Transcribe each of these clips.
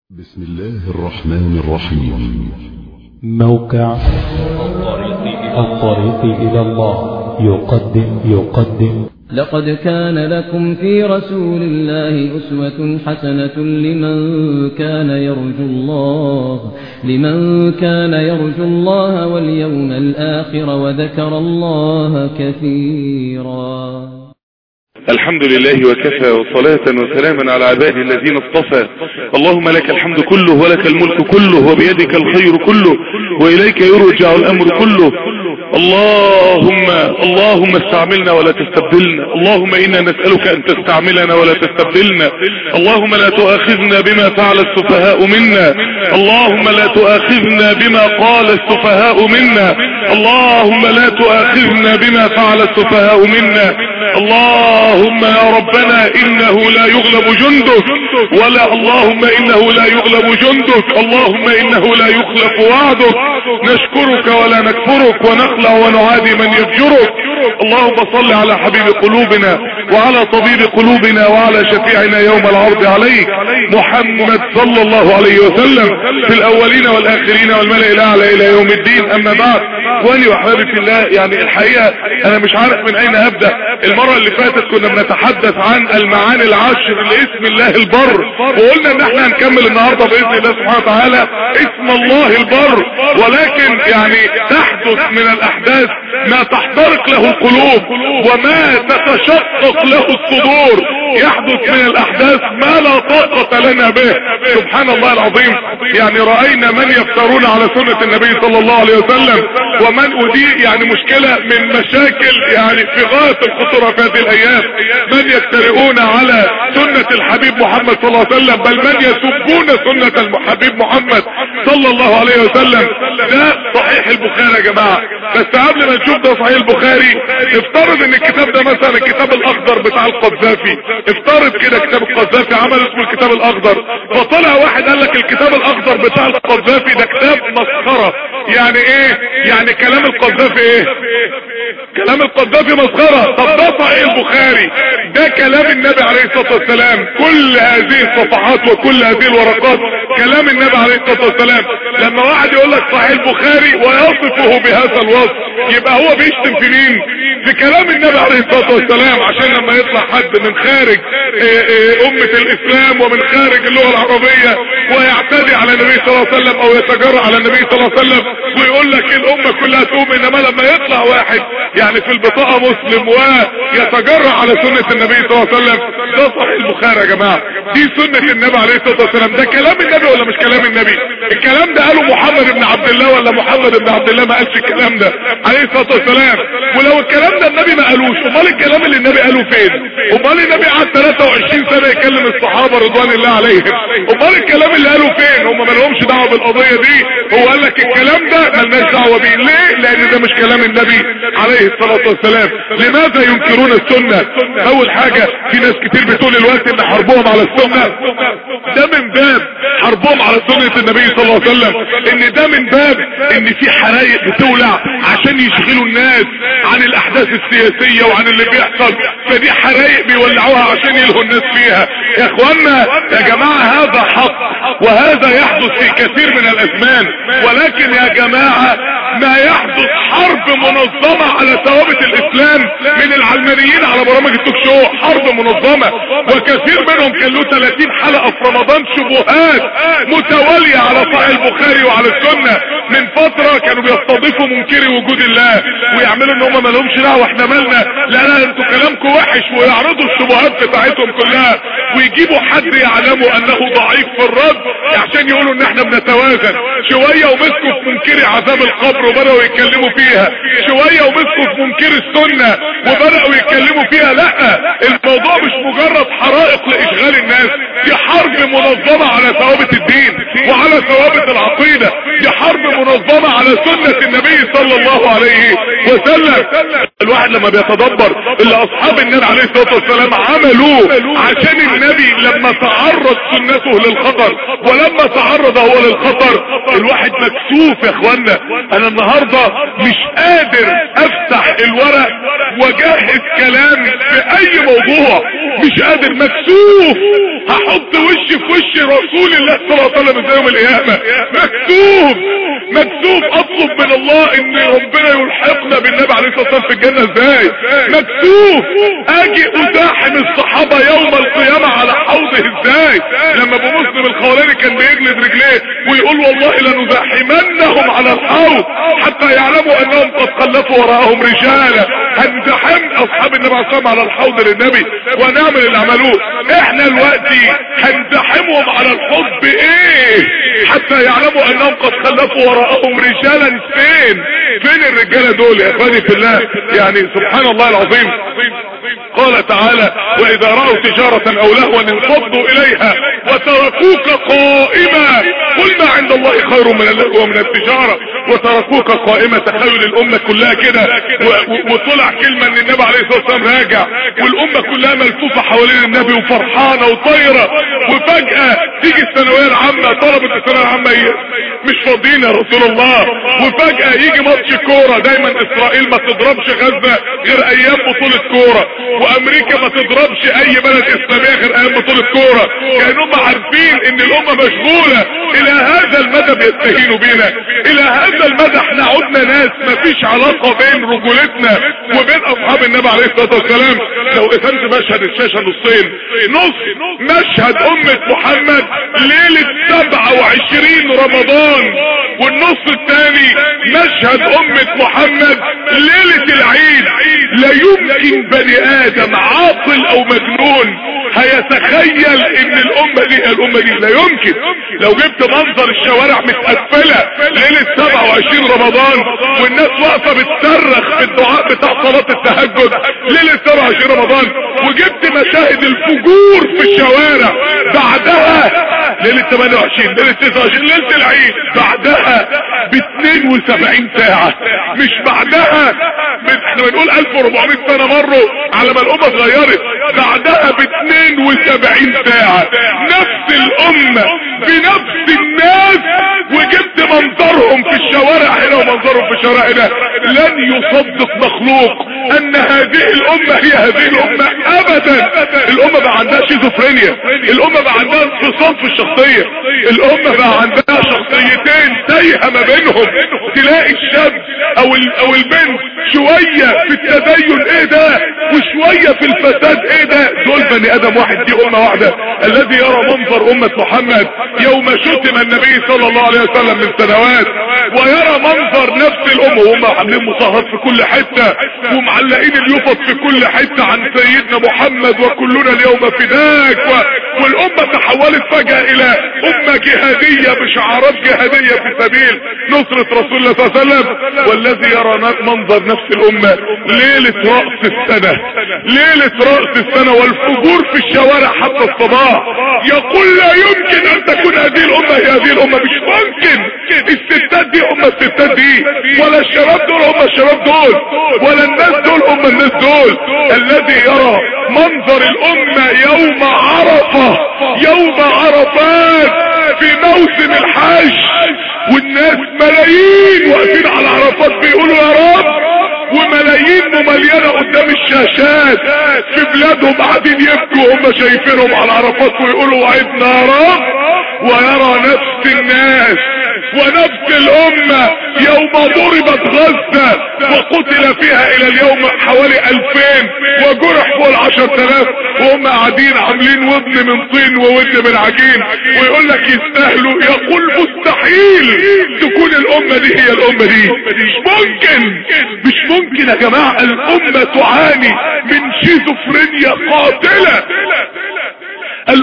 بسم الله الرحمن الرحيم موقع الطريق إلى الله يقدم يقدم لقد كان لكم في رسول الله أسوة حسنة لمن كان يرجو الله لمن كان يرجو الله واليوم الآخر وذكر الله كثيرا الحمد لله وكفى وصلاة وسلاما على عباده الذين اصطفى اللهم لك الحمد كله ولك الملك كله وبيدك الخير كله وإليك يرجع الأمر كله اللهم اللهم استعملنا ولا تستبدلنا اللهم إنا نسألك أن تستعملنا ولا تستبدلنا اللهم لا تؤاخذنا بما فعل السفهاء منا اللهم لا تؤاخذنا بما قال السفهاء منا اللهم لا تؤاخذنا بما فعل السفهاء منا اللهم يا ربنا إنه لا يغلب جندك ولا اللهم إنه لا يغلب جندك اللهم إنه لا يخلف وعدك نشكرك ولا نكفرك ونخلع ونعادي من يفجرك اللهم صل على حبيب قلوبنا وعلى طبيب قلوبنا وعلى شفيعنا يوم العرض عليك محمد صلى الله عليه وسلم في الأولين والآخرين والملأ الأعلى إلى يوم الدين أما بعد اخواني واحبابي في الله يعني الحقيقة انا مش عارف من اين ابدأ المرة اللي فاتت كنا بنتحدث عن المعاني العشر لاسم الله البر وقلنا ان احنا هنكمل النهاردة باذن الله سبحانه وتعالى اسم الله البر ولكن يعني تحدث من الاحداث ما تحترق له القلوب وما تتشقق له الصدور يحدث من الاحداث ما لا طاقة لنا به سبحان الله العظيم يعني رأينا من يفترون على سنة النبي صلى الله عليه وسلم ومن ودي يعني مشكلة من مشاكل يعني في غاية الخطورة في هذه الايام من يفترئون على سنة الحبيب محمد صلى الله عليه وسلم بل من يسبون سنة الحبيب محمد صلى الله عليه وسلم ده صحيح البخاري يا جماعة بس قبل ما نشوف ده صحيح البخاري افترض ان الكتاب ده مثلا الكتاب الاخضر بتاع القذافي افترض كده كتاب القذافي عمل اسمه الكتاب الاخضر فطلع واحد قال لك الكتاب الاخضر بتاع القذافي ده كتاب مسخرة يعني ايه يعني كلام القذافي ايه كلام القذافي مسخرة طب ده صحيح البخاري ده كلام النبي عليه الصلاة والسلام كل هذه الصفحات وكل هذه الورقات كلام النبي عليه الصلاة والسلام لما واحد يقول لك صحيح البخاري ويصفه بهذا الوصف يبقى هو بيشتم في مين في كلام النبي عليه الصلاة والسلام عشان لما يطلع حد من خارج اه اه امة الاسلام ومن خارج اللغة العربية ويعتدي على النبي صلى الله عليه وسلم او يتجرأ على النبي صلى الله عليه وسلم ويقول لك الامة كلها تقوم انما لما يطلع واحد يعني في البطاقة مسلم ويتجرأ على سنة النبي صلى الله عليه وسلم ده صحيح البخاري يا جماعة دي سنة النبي عليه الصلاة والسلام ده كلام النبي ولا مش كلام النبي الكلام ده قاله محمد بن عبد الله ولا محمد بن عبد الله ما قالش الكلام ده عليه الصلاة والسلام ولو الكلام ده النبي ما قالوش امال الكلام اللي النبي قاله فين امال النبي قعد 23 سنة يكلم الصحابة رضوان الله عليهم امال الكلام اللي قاله فين هم ما لهمش دعوة بالقضية دي هو قال لك الكلام ده ملناش دعوة بيه ليه لان ده مش كلام النبي عليه الصلاة والسلام لماذا ينكرون السنة اول حاجة في ناس كتير بتقول الوقت ان حربهم على السنة ده من باب حربهم على سنة النبي صلى الله عليه وسلم ان ده من باب ان في حرايق بتولع عشان يشغلوا الناس عن الاحداث السياسية وعن اللي بيحصل فدي حرايق بيولعوها عشان يلهوا الناس فيها يا اخوانا يا جماعة هذا حق وهذا يحدث في كثير من الازمان ولكن يا جماعة ما يحدث حرب منظمة على ثوابت الاسلام من العلمانيين على برامج التوك شو حرب منظمة وكثير منهم كان له 30 حلقة في رمضان شبهات متوالية على صحيح البخاري وعلى السنة من فترة كانوا بيستضيفوا منكري وجود الله ويعملوا ان هم ما لهمش دعوه احنا مالنا لا لا انتوا كلامكم وحش ويعرضوا الشبهات بتاعتهم كلها ويجيبوا حد يعلموا انه ضعيف في الرد عشان يقولوا ان احنا بنتوازن شوية ومسكوا في منكري عذاب القبر وبدأوا يتكلموا فيها شوية ومسكوا في منكري السنة وبدأوا يتكلموا فيها لا الموضوع مش مجرد حرائق لاشغال الناس دي حرب منظمة على ثوابت الدين وعلى ثوابت العقيدة دي حرب منظمة على سنة النبي صلى صلى الله عليه وسلم الواحد لما بيتدبر اللي اصحاب النبي عليه الصلاة والسلام عملوه عشان النبي لما تعرض سنته للخطر ولما تعرض هو للخطر الواحد مكسوف يا اخوانا انا النهاردة مش قادر افتح الورق واجهز كلام في اي موضوع مش قادر مكسوف هحط وشي في وش رسول الله صلى الله عليه وسلم يوم القيامة مكسوف مكسوف اطلب من الله ان ربنا يلحقنا بالنبي عليه الصلاة والسلام في الجنة ازاي مكسوف اجي ازاحم الصحابة يوم القيامة على حوضه ازاي لما ابو مسلم الخولاني كان بيجلد رجليه ويقول والله لنزاحمنهم على الحوض حتى يعلموا انهم قد خلفوا وراءهم رجالا هنزحم اصحاب النبي عليه الصلاة والسلام على الحوض للنبي ونعمل اللي عملوه احنا دلوقتي هنزحمهم على الحوض بايه حتى يعلموا انهم قد خلفوا وراءهم رجالا فين فين الرجالة دول يا اخواني في الله يعني سبحان الله العظيم قال تعالى واذا رأوا تجارة او لهوا انفضوا اليها وتركوك قائمة قل ما عند الله خير من اللهو ومن التجارة وتركوك قائمة تخيل الامة كلها كده وطلع كلمة ان النبي عليه الصلاة والسلام راجع والامة كلها ملفوفة حوالين النبي وفرحانة وطايرة وفجأة تيجي الثانوية العامة طلبة الثانوية العامة مش فاضيين يا رسول الله وفجأة يجي ماتش كورة دايما اسرائيل ما تضربش غزة غير ايام بطولة كورة وامريكا ما تضربش اي بلد اسلامية غير ايام بطولة كورة كانوا عارفين ان الامة مشغولة الى هذا المدى بيستهينوا بينا الى هذا المدى احنا عدنا ناس ما فيش علاقة بين رجولتنا وبين اصحاب النبي عليه الصلاة والسلام لو قسمت مشهد الشاشة نصين نص مشهد امة محمد ليلة 27 رمضان والنص الثاني مشهد امة محمد ليلة العيد لا يمكن بني ادم عاقل او مجنون هيتخيل ان الامة دي الامة دي لا يمكن لو جبت منظر الشوارع متقفلة ليلة 27 رمضان والناس واقفة بتصرخ في الدعاء بتاع صلاة التهجد ليلة 27 رمضان وجبت مشاهد الفجور في الشوارع بعدها ليلة 28 ليلة 29 ليلة العيد بعدها ب 72 ساعة مش بعدها من احنا بنقول 1400 سنة مروا على ما الامة اتغيرت بعدها ب 72 ساعة نفس الامة بنفس الناس وجبت منظرهم في الشوارع هنا ومنظرهم في الشوارع هنا لن يصدق مخلوق ان هذه الامة هي هذه الامة ابدا الامة بقى عندها شيزوفرينيا الامة بقى عندها انفصام في الشخصية الامة بقى عندها شخصيتين تايهة ما بينهم تلاقي الشاب او او البنت شوية في التدين ايه ده وشوية في الفساد ايه ده دول بني ادم واحد دي امة واحدة الذي يرى منظر امة محمد يوم شتم النبي صلى الله عليه وسلم من سنوات ويرى منظر نفس الامة وهم عاملين مصاهرات في كل حتة ومعلقين اليفط في كل حتة عن سيدنا محمد وكلنا اليوم فداك و... والامة تحولت فجأة الى امة جهادية بشعارات جهادية في سبيل نصرة رسول الله صلى الله عليه وسلم والذي يرى منظر نفس الامة ليلة رأس السنة ليلة رأس السنة والفجور في الشوارع حتى الصباح يقول لا يمكن ان تكون هذه الامة هي هذه الامة مش ممكن الستات دي هم الستات دي ولا الشباب دول هم الشباب دول ولا الناس دول هم الناس دول الذي يرى منظر الامة يوم عرفة يوم عرفات في موسم الحج والناس ملايين واقفين على عرفات بيقولوا يا رب وملايين ممليانة قدام الشاشات في بلادهم قاعدين يبكوا هم شايفينهم على عرفات ويقولوا وعدنا يا رب ويرى نفس الناس ونفس الامة يوم ضربت غزة وقتل فيها الى اليوم حوالي الفين وجرح فوق العشر تلاف وهم قاعدين عاملين ودن من طين وودن من عجين ويقول لك يستاهلوا يقول مستحيل تكون الامة دي هي الامة دي مش ممكن مش ممكن يا جماعة الامة تعاني من شيزوفرينيا قاتلة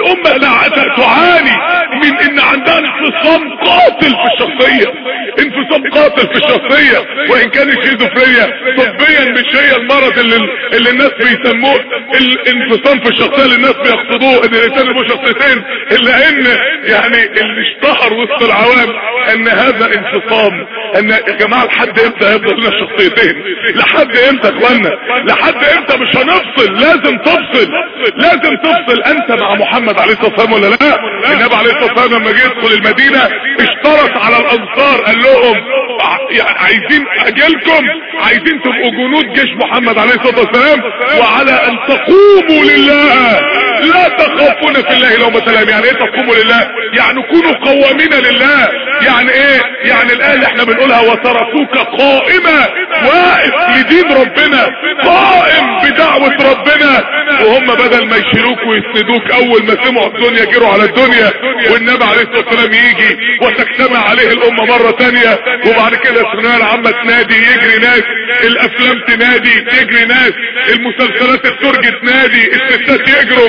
الامة تعاني من ان عندها انفصام قاتل في الشخصية انفصام انفصام قاتل في الشخصية وان كان الشيزوفرينيا طبيا مش هي المرض اللي, اللي الناس بيسموه الانفصام في الشخصية اللي الناس بيقصدوه ان الانسان له شخصيتين الا ان يعني اللي اشتهر وسط العوام ان هذا انفصام ان يا جماعة لحد امتى هيفضل لنا شخصيتين لحد امتى يا اخوانا لحد امتى مش هنفصل لازم تفصل لازم تفصل انت مع محمد عليه الصلاة والسلام ولا لا النبي عليه الصلاة والسلام لما جه يدخل المدينة اشترط على الانصار قال لهم يعني عايزين اجلكم عايزين تبقوا جنود جيش محمد عليه الصلاة والسلام وعلى ان تقوموا لله لا تخافون في الله لومة لائم يعني ايه تقوموا لله يعني كونوا قوامين لله يعني ايه يعني الآية اللي احنا بنقولها وتركوك قائمة واقف لدين ربنا قائم بدعوة ربنا وهم بدل ما يشيلوك ويسندوك اول ما سمعوا الدنيا جروا على الدنيا والنبي عليه الصلاة والسلام يجي وتجتمع عليه الامة مرة تانية وبعد كده الثانوية العامة تنادي يجري ناس الافلام تنادي تجري ناس المسلسلات الترجي تنادي الستات يجروا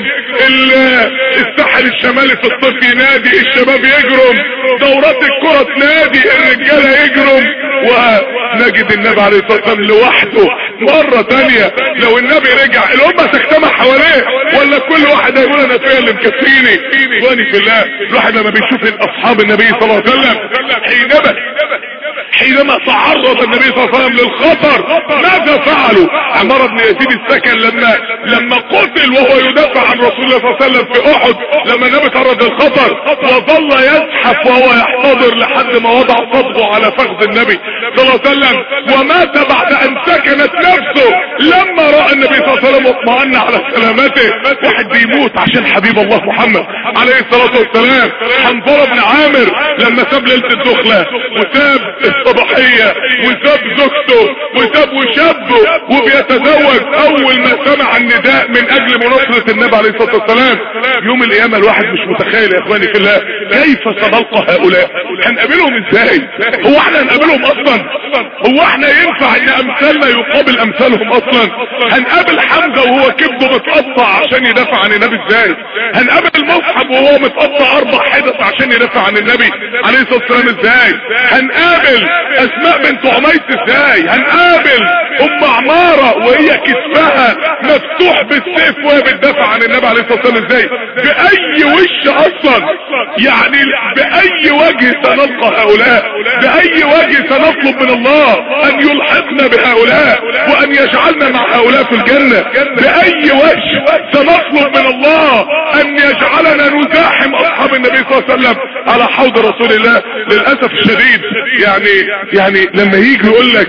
الساحل الشمالي في الصيف ينادي الشباب يجروا دورات الكرة تنادي الرجالة يجروا ونجد النبي عليه الصلاة والسلام لوحده مرة تانية لو النبي رجع الامة تجتمع حواليه ولا كل واحد هيقول انا فيا اللي مكفيني اخواني في الله الواحد لما بيشوف اصحاب النبي صلى الله عليه وسلم حينما حينما تعرض النبي صلى الله عليه وسلم للخطر ماذا فعلوا عمار بن يزيد السكن لما لما قتل وهو يدافع عن رسول الله صلى الله عليه وسلم في احد لما النبي تعرض للخطر وظل يزحف وهو يحتضر لحد ما وضع صدغه على فخذ النبي صلى الله عليه وسلم ومات بعد ان سكنت نفسه لما راى النبي صلى الله عليه وسلم واطمأن على سلامته واحد بيموت عشان حبيب الله محمد عليه الصلاة والسلام حنظله بن عامر لما ساب ليلة الدخلة وساب الصباحية وساب زوجته وساب وشابه وبيتزوج اول ما سمع النداء من اجل مناصرة النبي عليه الصلاة والسلام يوم القيامة الواحد مش متخيل يا اخواني في الله كيف سنلقى هؤلاء هنقابلهم ازاي هو احنا هنقابلهم اصلا هو احنا ينفع ان امثالنا يقابل امثالهم اصلا هنقابل حمزة وهو كبده متقطع عشان يدافع عن النبي ازاي هنقابل مصحب وهو متقطع اربع حدث عشان يدافع عن النبي عليه الصلاة والسلام ازاي هنقابل اسماء بنت عميس ازاي هنقابل ام عمارة وهي كتفها مفتوح بالسيف وهي بتدافع عن النبي عليه الصلاة والسلام ازاي باي وش اصلا يعني باي وجه سنلقى هؤلاء باي وجه سنطلب من الله ان يلحقنا بهؤلاء وان يجعلنا مع هؤلاء في الجنة باي وجه سنطلب من الله ان يجعلنا نزاحم اصحاب النبي صلى الله عليه وسلم على حوض رسول الله للأسف الشديد يعني يعني لما يجي يقول لك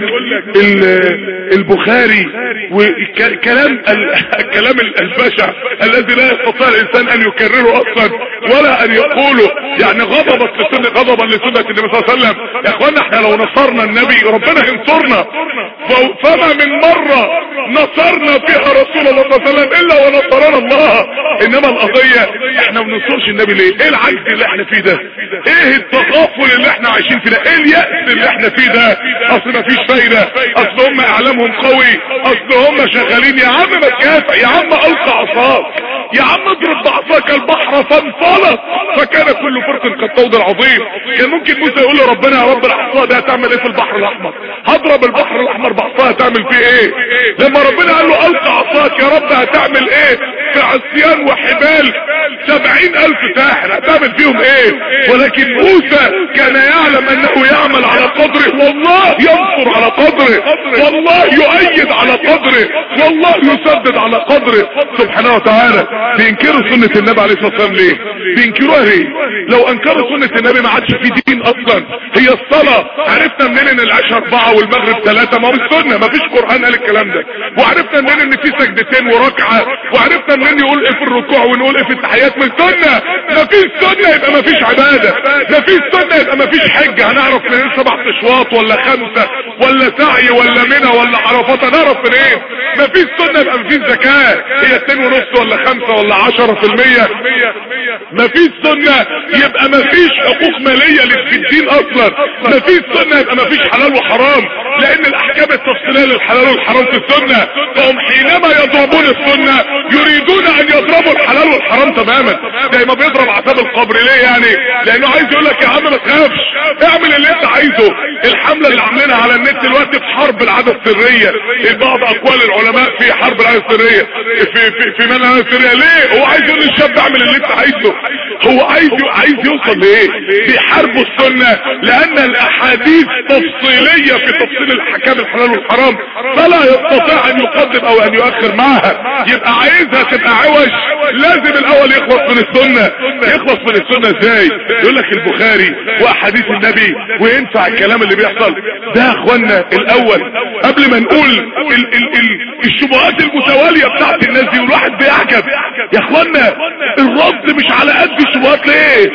البخاري وكلام الكلام البشع الذي لا يستطيع الانسان ان يكرره اصلا ولا ان يقوله يعني غضبت لسنة غضبا لسنة النبي صلى الله عليه وسلم يا اخوانا احنا لو نصرنا النبي ربنا ينصرنا فما من مرة نصرنا فيها رسول الله صلى الله عليه وسلم الا ونصرنا الله انما القضية احنا ما بننصرش النبي ليه ايه العجز اللي احنا فيه ده ايه التغافل اللي احنا عايشين فيه ده ايه اليأس اللي احنا فيه ده اصل ما فيش فايدة اصل هم اعلامهم قوي اصل هم شغالين يا عم ما تكافئ يا عم القى عصاك يا عم اضرب بعصاك البحر فانفلق فكان كل فرق كالطود العظيم كان ممكن موسى يقول لربنا يا رب العصا ده هتعمل ايه في البحر الاحمر هضرب البحر الاحمر بعصا هتعمل فيه ايه لما ربنا قال له القى عصاك يا رب هتعمل ايه في عصيان وحبال سبعين الف ساحر هتعمل فيهم ايه ولكن موسى كان يعلم انه يعمل على قدره والله ينصر على قدره والله يؤيد على قدره والله يسدد على قدره سبحانه وتعالى بينكروا سنة النبي عليه الصلاة والسلام ليه بينكروها ليه لو انكروا سنة النبي ما عادش في دين اصلا هي الصلاة عرفنا منين ان العشاء اربعة والمغرب ثلاثة ما هو السنة ما فيش قرآن قال الكلام ده وعرفنا منين ان في سجدتين وركعة وعرفنا منين يقول ايه في الركوع ونقول ايه في التحيات من السنة ما فيش سنة يبقى ما فيش عبادة ما فيش سنة يبقى ما فيش حجة هنعرف منين سبع اشواط ولا خمسة ولا سعي ولا منى ولا عرفات هنعرف منين ما فيش سنة يبقى ما فيش زكاة هي اتنين ونص ولا خمسة ولا عشرة في المية ما فيش سنة يبقى ما فيش حقوق مالية في الدين اصلا ما فيش سنة يبقى ما فيش حلال وحرام لان الاحكام التفصيلية تفصيلية للحلال والحرام في السنة فهم حينما يضربون السنة يريدون ان يضربوا الحلال والحرام تماما زي ما بيضرب عذاب القبر ليه يعني لانه عايز يقول لك يا عم ما تخافش اعمل اللي انت عايزه الحملة اللي عاملينها على النت دلوقتي في حرب العادة السرية بعض اقوال العلماء في حرب العادة السرية في في في منع العادة السرية ليه هو عايز يقول للشاب اعمل اللي انت عايزه هو عايز عايز يوصل لايه بيحاربوا السنة لان الاحاديث تفصيلية في تفصيل الاحكام الحلال والحرام فلا يستطيع ان يقدم او ان يؤخر معها يبقى عايزها تبقى عوج لازم الاول يخلص من السنة يخلص من السنة ازاي يقول لك البخاري واحاديث النبي وينفع الكلام اللي بيحصل ده يا اخوانا الاول قبل ما نقول ال ال ال الشبهات المتوالية بتاعت الناس دي والواحد بيعجب يا اخوانا الرد مش على قد الشبهات ليه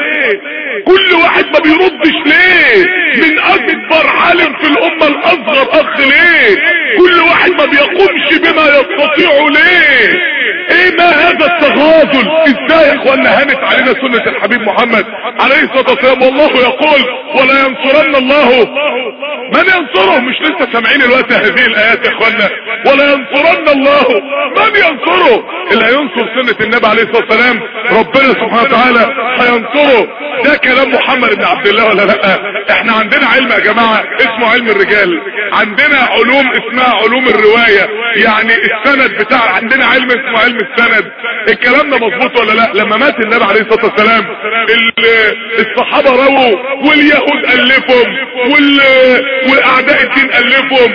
كل واحد ما بيردش ليه من اكبر عالم في الامة الاصغر اخ ليه كل واحد ما بيقومش بما يستطيع ليه ايه ما هذا التغاضل ازاي يا اخوانا هانت علينا سنة الحبيب محمد عليه الصلاة والسلام والله يقول ولا ينصرن الله من ينصره مش لسه سامعين الوقت هذه الايات يا اخوانا ولا ينصرن الله من ينصره اللي هينصر سنة النبي عليه الصلاة والسلام ربنا سبحانه وتعالى هينصره ده كلام محمد بن عبد الله ولا لا احنا عندنا علم يا جماعة اسمه علم الرجال عندنا علوم اسمها علوم الرواية يعني السند بتاع عندنا علم اسمه علم السند الكلام ده مظبوط ولا لا لما مات النبي عليه الصلاة والسلام الصحابة رووا واليهود الفهم وال... واعداء الدين الفهم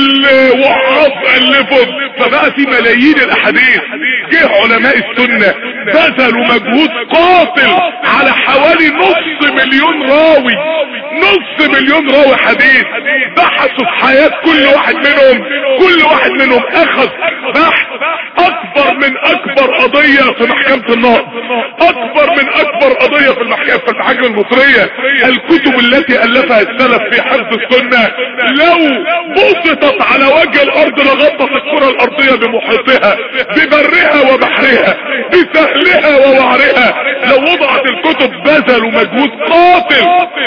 والوعاظ الفهم فبقى في ملايين الاحاديث جه علماء السنة بذلوا مجهود قاتل على حوالي نص مليون راوي نص مليون راوي حديث بحثوا في حياة كل واحد منهم كل واحد منهم اخذ بحث اكبر من اكبر قضية في محكمة النار اكبر من اكبر قضية في المحكمة في المحاكم المصرية الكتب التي الفها السلف في حفظ السنة لو بسطت على وجه الارض لغطت الكرة الارضية بمحيطها ببرها وبحرها بسهلها ووعرها لو وضعت الكتب بذلوا مجهود قاتل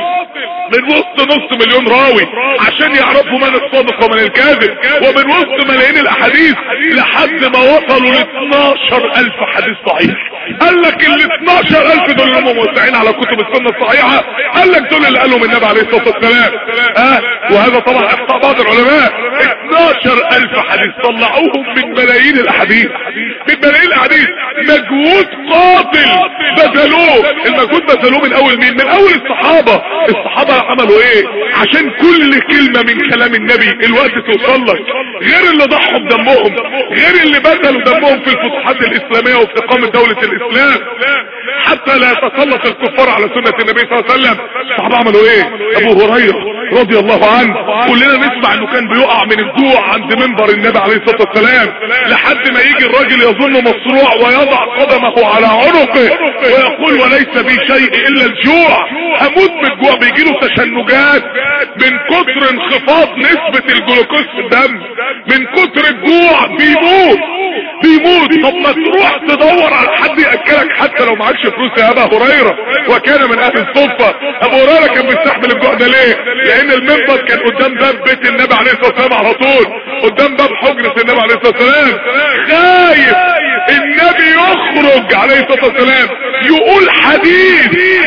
من وسط نص مليون راوي عشان يعرفوا من الصادق ومن الكاذب ومن وسط ملايين الاحاديث لحد ما وصلوا ل 12 الف حديث صحيح قال لك ال 12 الف دول اللي هم موزعين على كتب السنة الصحيحة قال لك دول اللي قالهم النبي عليه الصلاة والسلام اه وهذا طبعا اخطاء بعض العلماء 12 الف حديث طلعوهم من ملايين الاحاديث من ملايين الاحاديث مجهود قاتل بذلوه المجهود بذلوه من اول مين من اول الصحابة الصحابة عملوا ايه عشان كل كلمة من كلام النبي الوقت توصل لك غير اللي ضحوا بدمهم غير اللي بذلوا دمهم في الفتوحات الاسلامية وفي اقامة دولة الاسلام حتى لا يتسلط الكفار على سنة النبي صلى الله عليه وسلم الصحابة عملوا ايه ابو هريرة رضي الله عنه كلنا نسمع انه كان بيقع من الجوع عند منبر النبي عليه الصلاة والسلام لحد ما يجي الراجل يظن مصروع ويضع قدمه على عنقه ويقول وليس بي شيء الا الجوع هموت من الجوع بيجي له تشنجات من كتر انخفاض نسبة الجلوكوز في الدم من كتر الجوع بيموت بيموت طب ما تروح تدور على حد ياكلك حتى لو معكش فلوس يا ابا هريره وكان من اهل الصفه ابو هريره كان بيستحمل الجوع ده ليه لان المنبر كان قدام باب بيت النبي عليه الصلاه والسلام على طول قدام باب حجره النبي عليه الصلاه والسلام خايف النبي يخرج عليه الصلاه والسلام يقول حديث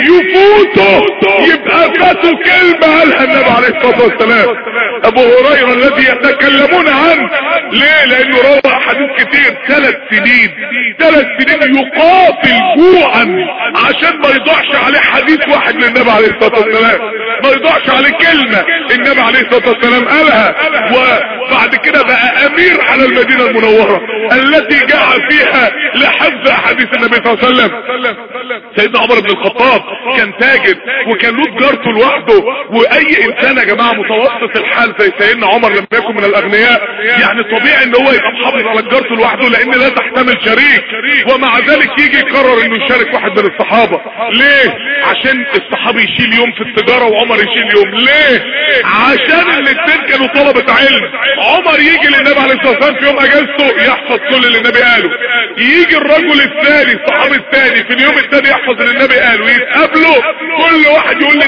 يفوته يبقى فاته كلمه قالها النبي عليه الصلاه والسلام ابو هريره الذي يتكلمون عنه ليه لانه روى حديث كتير ثلاث سنين ثلاث سنين يقاتل جوعا عشان ما يضيعش عليه حديث واحد للنبي عليه الصلاه والسلام ما يضيعش عليه كلمه النبي عليه الصلاه والسلام قالها وبعد كده بقى امير على المدينه المنوره التي جاء فيها لحفظ احاديث النبي صلى الله عليه وسلم سيدنا عمر بن الخطاب كان تاجر وكان له تجارته لوحده واي انسان يا جماعه متوسط الحال زي سيدنا عمر لما يكون من الاغنياء يعني طبيعي ان هو يبقى محافظ على تجارته لوحده لان لا تحتمل شريك ومع ذلك يجي يقرر انه يشارك واحد من الصحابه ليه عشان الصحابي يشيل يوم في التجاره وعمر يشيل يوم ليه عشان الاثنين كانوا طلبه علم عمر يجي للنبي عليه الصلاه والسلام في يوم اجازته يحفظ كل اللي النبي قاله يجي الرجل الثاني الصحابي الثاني في اليوم الثاني يحفظ اللي النبي قاله ويتقابلوا كل واحد يقول للنبي النبي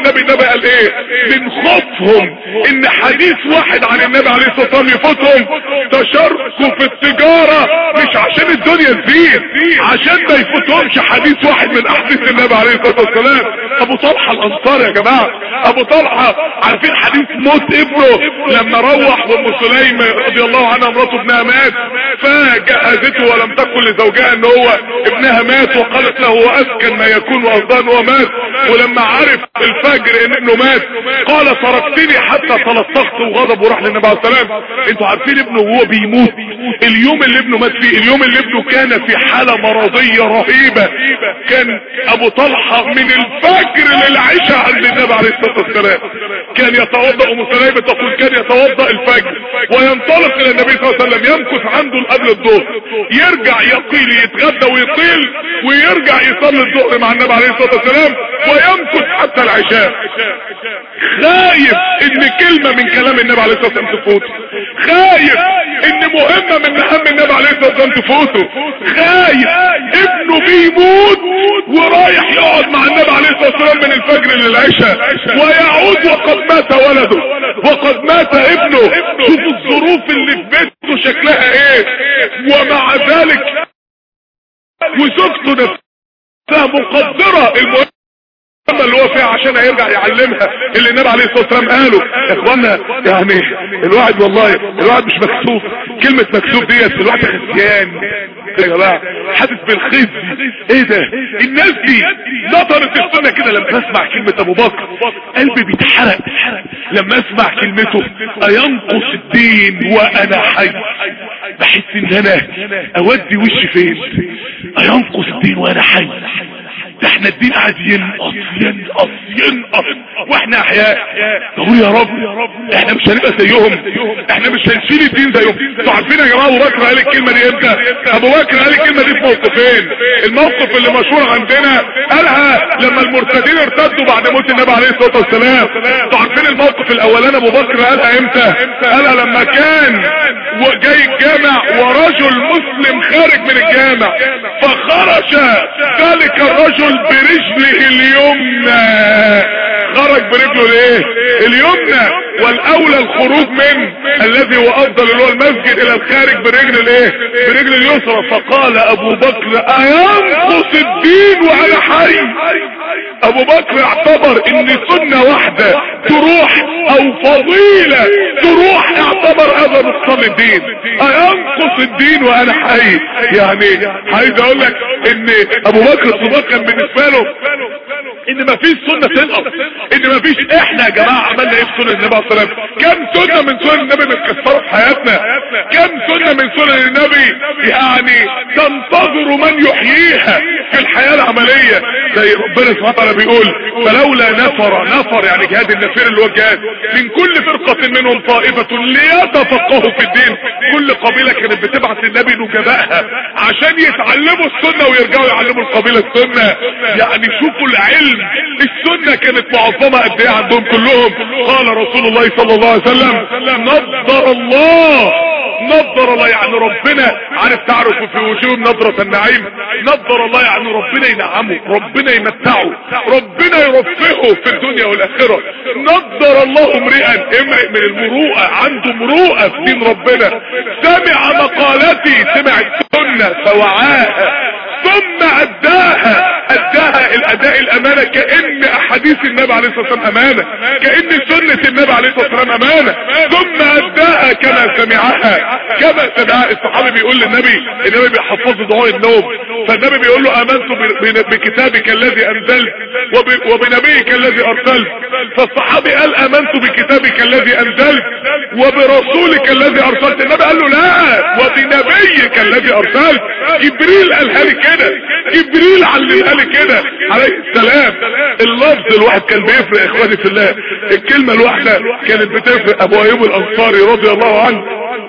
قال ايه من خوفهم ان حديث واحد عن النبي عليه الصلاة والسلام يفوتهم تشاركوا في التجارة مش عشان الدنيا تزيد عشان ما يفوتهمش حديث واحد من احاديث النبي عليه الصلاة والسلام ابو طلحة الانصار يا جماعة ابو طلحة عارفين حديث موت ابنه لما روح وام سليم رضي الله عنها مراته ابنها مات فجهزته ولم تكن لزوجها ان هو ابنها مات وقالت له هو اسكن ما يكون وافضل ان هو مات ولما عرف الفجر ان ابنه مات قال تركتني حتى تلطخت وغضب وراح للنبي عليه السلام انتوا عارفين ابنه وهو بيموت اليوم اللي ابنه مات فيه اليوم اللي ابنه كان في حالة مرضية رهيبة كان ابو طلحة من الفجر للعشاء عند النبي عليه الصلاة والسلام كان يتوضأ ام سليمة تقول كان يتوضأ الفجر وينطلق الى النبي صلى الله عليه وسلم يمكث عنده قبل الظهر يرجع يقيل يتغدى ويطيل ويرجع يصلي الظهر مع النبي عليه الصلاة والسلام ويمكث حتى العشاء خايف ان كلمة من كلام النبي عليه الصلاة والسلام تفوته خايف ان مهمة من مهام النبي عليه الصلاة والسلام تفوته خايف ابنه بيموت ورايح يقعد مع النبي عليه الصلاة والسلام من الفجر للعشاء ويعود وقد مات ولده وقد مات ابنه شوفوا الظروف اللي في بيته شكلها ايه ومع ذلك وزوجته نفسها مقدرة المهم اللي هو فيها عشان هيرجع يعلمها اللي النبي عليه الصلاه والسلام قاله يا اخوانا يعني الواحد والله الواحد مش مكسوف كلمه مكسوف ديت الواحد خزيان يا جماعه حاسس بالخزي ايه ده الناس دي نظرت السنه كده لما اسمع كلمه ابو بكر قلبي بيتحرق لما اسمع كلمته اينقص الدين وانا حي بحس ان انا اودي وشي فين اينقص الدين وانا حي ده احنا الدين قاعد ينقص ينقص ينقص واحنا احياء نقول يا رب احنا مش هنبقى زيهم احنا مش هنشيل الدين زيهم انتوا عارفين يا جماعه ابو بكر قال الكلمه دي امتى ابو بكر قال الكلمه دي في موقفين الموقف اللي مشهور عندنا قالها لما المرتدين ارتدوا بعد موت النبي عليه الصلاه والسلام انتوا عارفين الموقف الاولاني ابو بكر قالها امتى قالها لما كان جاي الجامع ورجل مسلم خارج من الجامع فخرج ذلك الرجل برجله اليمنى خرج برجله الايه اليمنى والاولى الخروج من الذي هو افضل اللي هو المسجد الى الخارج برجل الايه برجل اليسرى فقال ابو بكر اينقص الدين وانا حي ابو بكر اعتبر ان سنة واحدة تروح او فضيلة تروح اعتبر هذا نقصان الدين اينقص الدين وانا حي يعني عايز اقول لك ان ابو بكر الصديق كان بالنسبة له ان مفيش سنة تنقص ان مفيش احنا يا جماعة عملنا ايه في سنة النبي عليه الصلاة والسلام كم سنة من سنن النبي متكسرة في حياتنا كم سنة من سنن النبي يعني تنتظر من يحييها في الحياة العملية زي ربنا سبحانه وتعالى بيقول فلولا نفر نفر يعني جهاد النفير اللي هو الجهاد من كل فرقة منهم طائفة ليتفقهوا في الدين كل قبيلة كانت بتبعث النبي نجبائها عشان يتعلموا السنة ويرجعوا يعلموا القبيلة السنة يعني شوفوا العلم السنة كانت معظمة قد ايه عندهم كلهم قال رسول الله صلى الله عليه وسلم نظر الله نظر الله يعني ربنا عارف تعرف في وجوههم نظرة النعيم نظر الله يعني ربنا ينعمه ربنا يمتعه ربنا يرفقه في الدنيا والاخرة نظر الله امرئا امرئ من المروءة عنده مروءة في دين ربنا سمع مقالتي سمع السنة فوعاها ثم اداها اداها الاداء الامانة كأن احاديث النبي عليه الصلاة والسلام امانة كأن سنة النبي عليه الصلاة والسلام امانة ثم اداها كما سمعها كما سمعها الصحابي بيقول للنبي النبي بيحفظه دعاء النوم فالنبي بيقول له امنت بكتابك الذي انزلت وب- وبنبيك الذي ارسلت فالصحابي قال امنت بكتابك الذي انزلت وبرسولك الذي ارسلت النبي قال له لا وبنبيك الذي ارسلت جبريل قالها لي كده جبريل علمها لي كده عليه السلام اللفظ الواحد كان بيفرق اخواني في الله الكلمة الواحدة كانت بتفرق ابو ايوب الانصاري رضي الله عنه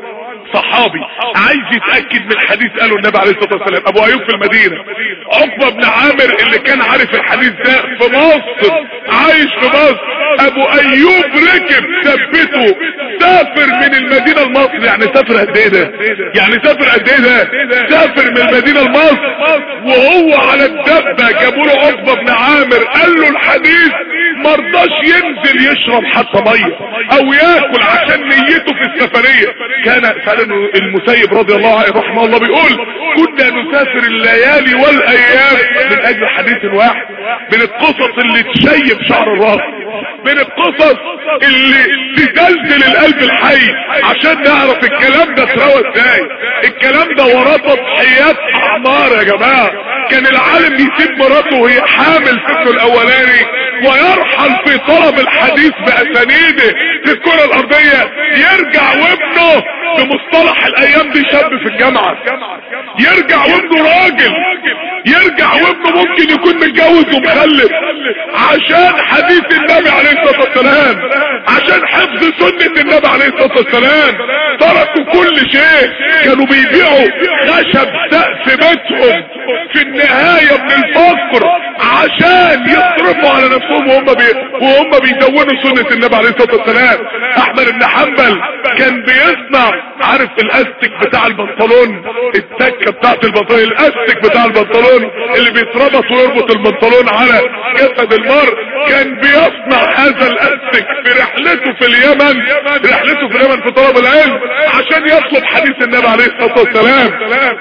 صحابي عايز يتأكد من حديث قاله النبي عليه الصلاة والسلام ابو ايوب في المدينة عقبة بن عامر اللي كان عارف الحديث ده في مصر عايش في مصر ابو ايوب ركب ثبته سافر من المدينة لمصر يعني سافر قد ايه ده يعني سافر قد ايه ده سافر من المدينة لمصر وهو على الدبة جابوا له عقبة بن عامر قال له الحديث مرضاش ينزل يشرب حتى مية او ياكل عشان نيته في السفرية كان فعلا المسيب رضي الله عنه رحمه الله بيقول كنا نسافر الليالي والايام من اجل حديث واحد من القصص اللي تشيب شعر الراس من القصص اللي تزلزل القلب الحي عشان نعرف الكلام ده اتروى ازاي الكلام ده وراه تضحيات اعمار يا جماعه كان العالم يسيب مراته وهي حامل في ابنه الاولاني ويرحل في طلب الحديث باسانيده في الكره الارضيه يرجع وابنه بمصطلح الايام دي شاب في الجامعه يرجع وابنه راجل يرجع وابنه ممكن يكون متجوز ومخلف عشان حديث النبي عليه الصلاه والسلام عشان حفظ سنه النبي عليه الصلاه والسلام تركوا كل شيء كانوا بيبيعوا خشب سقف بيتهم في النهايه من الفقر عشان يصرفوا على نفسهم وهم بي... وهم بيدونوا سنه النبي عليه الصلاه والسلام احمد بن حنبل كان بيصنع عارف الاستك بتاع البنطلون التكه بتاعت البنطلون الاستك بتاع البنطلون اللي بيتربط ويربط البنطلون على جسد المرء كان بيصنع هذا الاستك في رحلته في اليمن رحلته في اليمن في طلب العلم عشان يطلب حديث النبي عليه الصلاه والسلام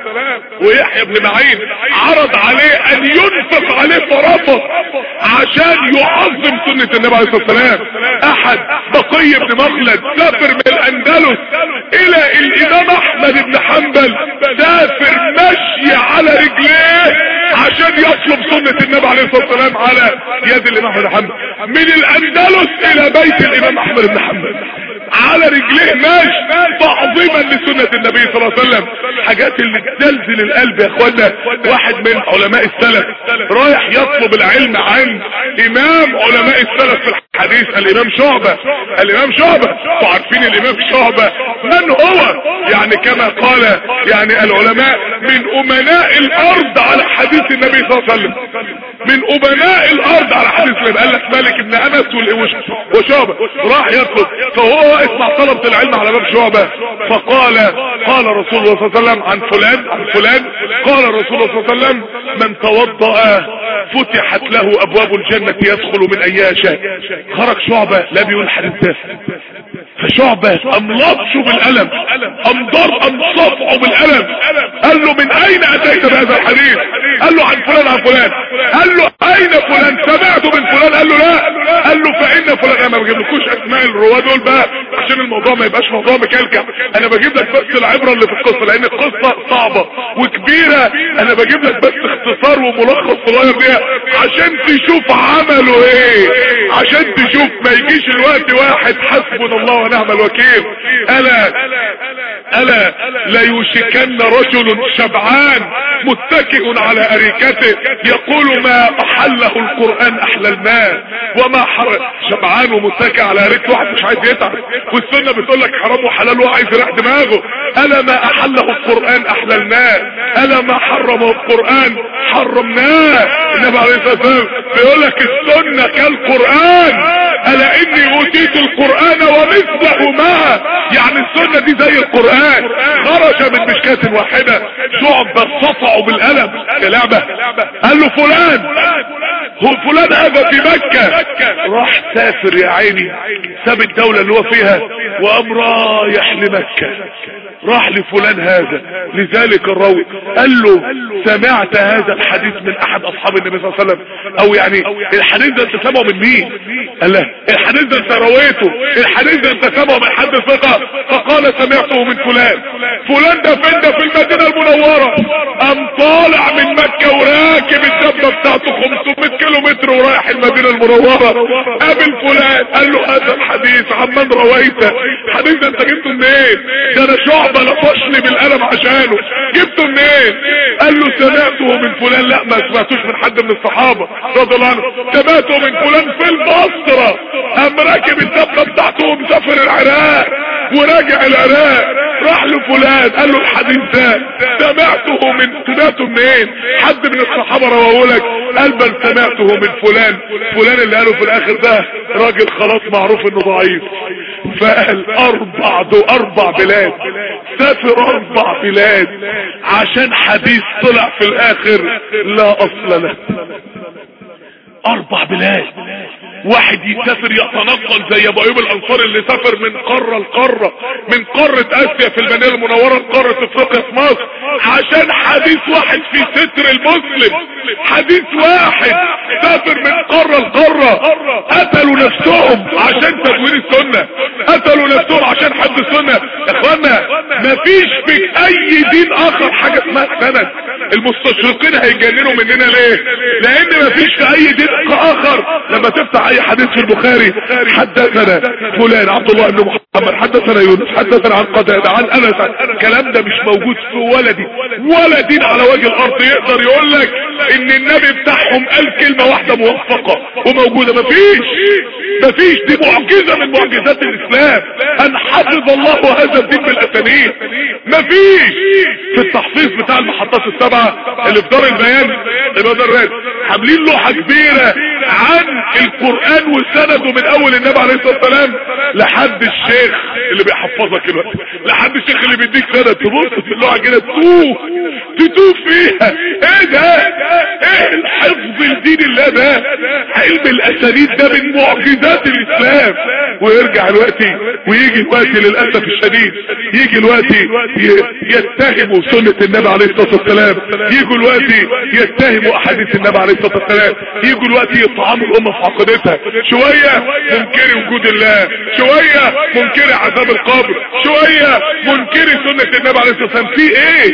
ويحيى بن معين عرض عليه ان ينفق عليه فرافه عشان يعظم سنه النبي عليه الصلاه والسلام احد بقي بن مخلد سافر من الاندلس الى الامام احمد بن حنبل سافر مشي على رجليه عشان يطلب سنة النبي عليه الصلاة والسلام على يد الامام احمد بن حنبل من الاندلس الى بيت الامام احمد بن حنبل على رجليه ماشي تعظيما لسنة النبي صلى الله عليه وسلم حاجات اللي تزلزل القلب يا اخوانا واحد من علماء السلف رايح يطلب العلم عن امام علماء السلف في الحديث الامام شعبة الامام شعبة وعارفين الامام شعبة من هو يعني كما قال يعني العلماء من امناء الارض على حديث النبي صلى الله عليه وسلم من امناء الارض على حديث النبي قال لك مالك ابن انس وشعبة راح يطلب فهو اسمع طلبة العلم على باب شعبة فقال قال رسول الله صلى الله عليه وسلم عن فلان عن فلان قال رسول الله صلى الله عليه وسلم من توضأ فتحت له ابواب الجنة يدخل من ايها شاء خرج شعبة لا بيقول الحديث ده فشعبة ام لطشه بالالم ام ضر ام صفعه بالالم قال له من اين اتيت بهذا الحديث قال له عن فلان عن فلان قال له اين فلان سمعته من فلان قال له لا قال له فان فلان انا ما بجيبلكوش اسماء الرواه دول بقى عشان الموضوع ما يبقاش موضوع مكلكع انا بجيب لك بس العبره اللي في القصه لان القصه صعبه وكبيره انا بجيب لك بس اختصار وملخص صغير بيها عشان تشوف عمله ايه عشان تشوف ما يجيش الوقت واحد حسبنا الله ونعم الوكيل الا الا لا يوشكن رجل شبعان متكئ على اريكته يقول ما احله القرآن احللناه وما حر شبعان ومتكئ على اريكته واحد مش عايز يتعب والسنة بتقول لك حرام وحلال وعايز يريح دماغه الا ما احله القرآن احللناه الا ما حرمه القرآن حرمناه النبي عليه الصلاة والسلام بيقول لك السنة كالقرآن الا اني اوتيت القرآن ومثله معه يعني السنة دي زي القرآن خرج من مشكاة واحدة شعب صفعه بالقلم كلعبة قال له فلان هو فلان هذا في مكة راح سافر يا عيني ساب الدولة اللي هو فيها وقام رايح لمكة راح لفلان هذا لذلك الراوي قال له سمعت هذا الحديث من احد اصحاب النبي صلى الله عليه وسلم او يعني الحديث ده انت سمعه من مين قال له الحديث ده انت رويته الحديث ده انت سمعه من حد ثقة فقال سمعته من فلان فلان ده فين ده في المدينة المنورة قام طالع من مكة وراكب الدبة بتاعته 500 كيلو متر ورايح المدينة المنورة قابل فلان قال له هذا الحديث عمن رويته الحديث ده انت جبته منين ده انا شعبة لطشني بالقلم عشانه جبته منين قال له سمعته من فلان لا ما سمعتوش من حد من الصحابة رضي الله عنه سمعته من فلان في البصرة قام راكب الدبة بتاعته ومسافر العراق وراجع العراق راح لفلان قال له الحديث ده سمعته من سمعته منين حد من الصحابة رواه لك قال بل سمعته من فلان فلان اللي قاله في الاخر ده راجل خلاص معروف انه ضعيف فقال اربع دو اربع بلاد سافر اربع بلاد عشان حديث طلع في الاخر لا اصل له اربع بلاد واحد يسافر يتنقل زي ابو ايوب الانصاري اللي سافر من قارة لقارة من قارة اسيا في المدينة المنورة لقارة افريقيا في مصر عشان حديث واحد في ستر المسلم حديث واحد سافر من قارة لقارة قتلوا نفسهم عشان تدوير السنة قتلوا نفسهم عشان حد السنة يا اخوانا مفيش في اي دين اخر حاجة اسمها سند المستشرقين هيجننوا مننا ليه لان مفيش في اي دين اخر لما تفتح اي حديث في البخاري حدثنا فلان عبد الله بن محمد حدثنا يونس حدثنا عن قتادة عن انس الكلام ده مش موجود في ولا دين ولا دين على وجه الارض يقدر يقول لك ان النبي بتاعهم قال كلمة واحدة موفقة وموجودة مفيش مفيش دي معجزة من معجزات الاسلام ان حفظ الله هذا الدين بالاسانيد مفيش في التحفيظ بتاع المحطات السبعة اللي في دار البيان المدرات عاملين لوحة كبيرة عن القرآن وسنده من اول النبي عليه الصلاة والسلام لحد الشيخ اللي بيحفظك الوقت لحد الشيخ اللي بيديك سند تبص في اللوحة كده تتوه تتوه فيها ايه ده ايه الحفظ الدين الله ده علم الاسانيد ده من معجزات الاسلام ويرجع الوقت ويجي الوقت للأسف الشديد يجي الوقت يتهموا سنة النبي عليه الصلاة والسلام يجوا الوقت يتهموا احاديث النبي عليه الصلاة والسلام يجوا الوقت يطعنوا الامة في عقيدتها شوية منكري وجود الله شوية منكري عذاب القبر شوية منكري سنة النبي عليه الصلاة والسلام في ايه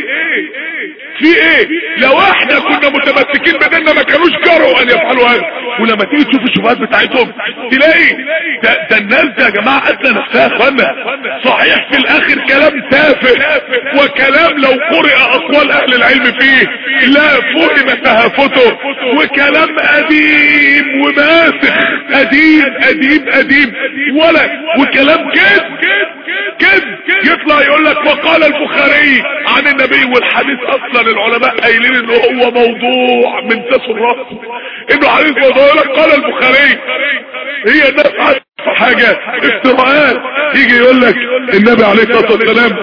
في ايه لو احنا كنا متمسكين بديننا ما كانوش جروا ان يفعلوا هذا ولما تيجي تشوف الشبهات بتاعتهم تلاقي ده, ده الناس ده يا جماعه قتل نفسها يا اخوانا صحيح في الاخر كلام تافه وكلام لو قرئ اقوال اهل العلم فيه لا فهم تهافته وكلام قديم وماسخ قديم قديم قديم ولا وكلام كذب كذب يطلع يقول لك وقال البخاري عن النبي والحديث اصلا العلماء قايلين ان هو موضوع من تاس الراس انه حديث موضوع يقول لك قال البخاري هي الناس عارفه حاجه افتراءات يجي يقول لك النبي عليه الصلاه والسلام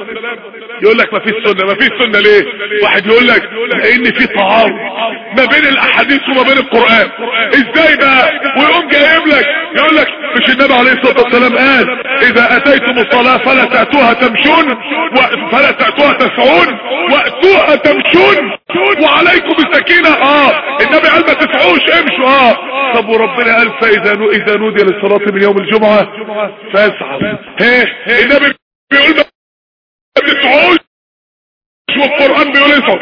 يقول لك ما فيش سنه ما فيش سنه ليه واحد يقول لك لان في تعارض ما بين الاحاديث وما بين القران ازاي بقى ويقوم جايب لك يقول لك مش النبي عليه الصلاه والسلام قال اذا اتيتم الصلاه فلا تاتوها تمشون فلا تاتوها تسعون واتوها تمشون وعليكم السكينه اه النبي قال ما تسعوش امشوا اه طب وربنا قال فاذا نو اذا نودي للصلاه من يوم الجمعه فاسعوا ها النبي بيقول ما تسعوش والقرآن بيقول اسعوا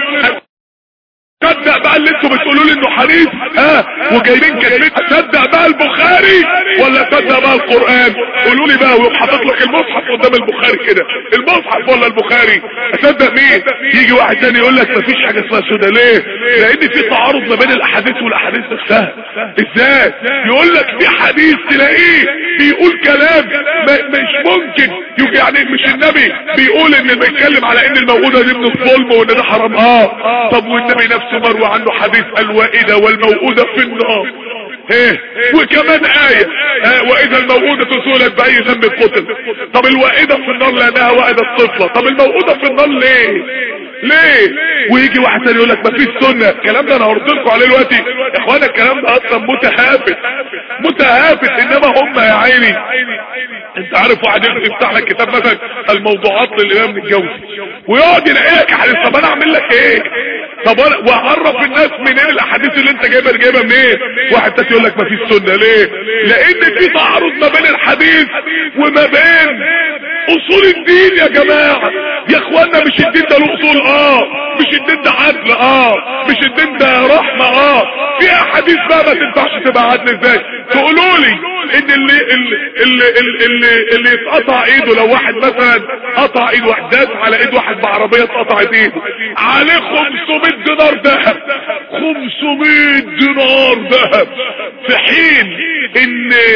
صدق بقى اللي انتوا بتقولوا لي انه حديث ها وجايبين كلمه صدق بقى البخاري ولا صدق بقى القران قولوا لي بقى ويقوم حاطط لك المصحف قدام البخاري كده المصحف ولا البخاري اصدق مين يجي واحد تاني يقول لك مفيش حاجه اسمها سودا ليه لان في تعارض ما بين الاحاديث والاحاديث نفسها ازاي يقول لك في حديث تلاقيه بيقول كلام مش ممكن يعني مش النبي بيقول ان بيتكلم على ان الموءودة دي من الظلم وان ده حرام اه طب والنبي نفسه مروى عنه حديث الوائدة والموءودة في النار ايه وكمان آية اه واذا الموءودة سئلت بأي ذنب قتل طب الوائدة في النار لانها وائدة طفلة طب الموءودة في النار ليه ليه ويجي واحد تاني يقول لك مفيش سنة الكلام ده انا هرد لكم عليه دلوقتي يا اخوانا الكلام ده اصلا متهافت متهافت انما هم يا عيني انت عارف واحد يفتح لك كتاب مثلا الموضوعات للامام الجوزي ويقعد يلاقي لك حديث طب انا اعمل لك ايه طب انا واعرف الناس منين الاحاديث اللي انت جايبها جايبها منين واحد تاني يقول لك مفيش سنه ليه لان في تعارض ما بين الحديث وما بين اصول الدين يا جماعه يا اخوانا مش الدين ده له اصول اه مش الدين ده عدل اه مش الدين ده رحمه اه في احاديث بقى ما تنفعش تبقى عدل ازاي تقولوا لي ان اللي اللي اللي اللي, اللي يتقطع ايده لو واحد مثلا قطع ايد واحد داس على ايد واحد بعربيه اتقطعت ايده عليه 500 دينار ذهب 500 دينار ذهب في حين ان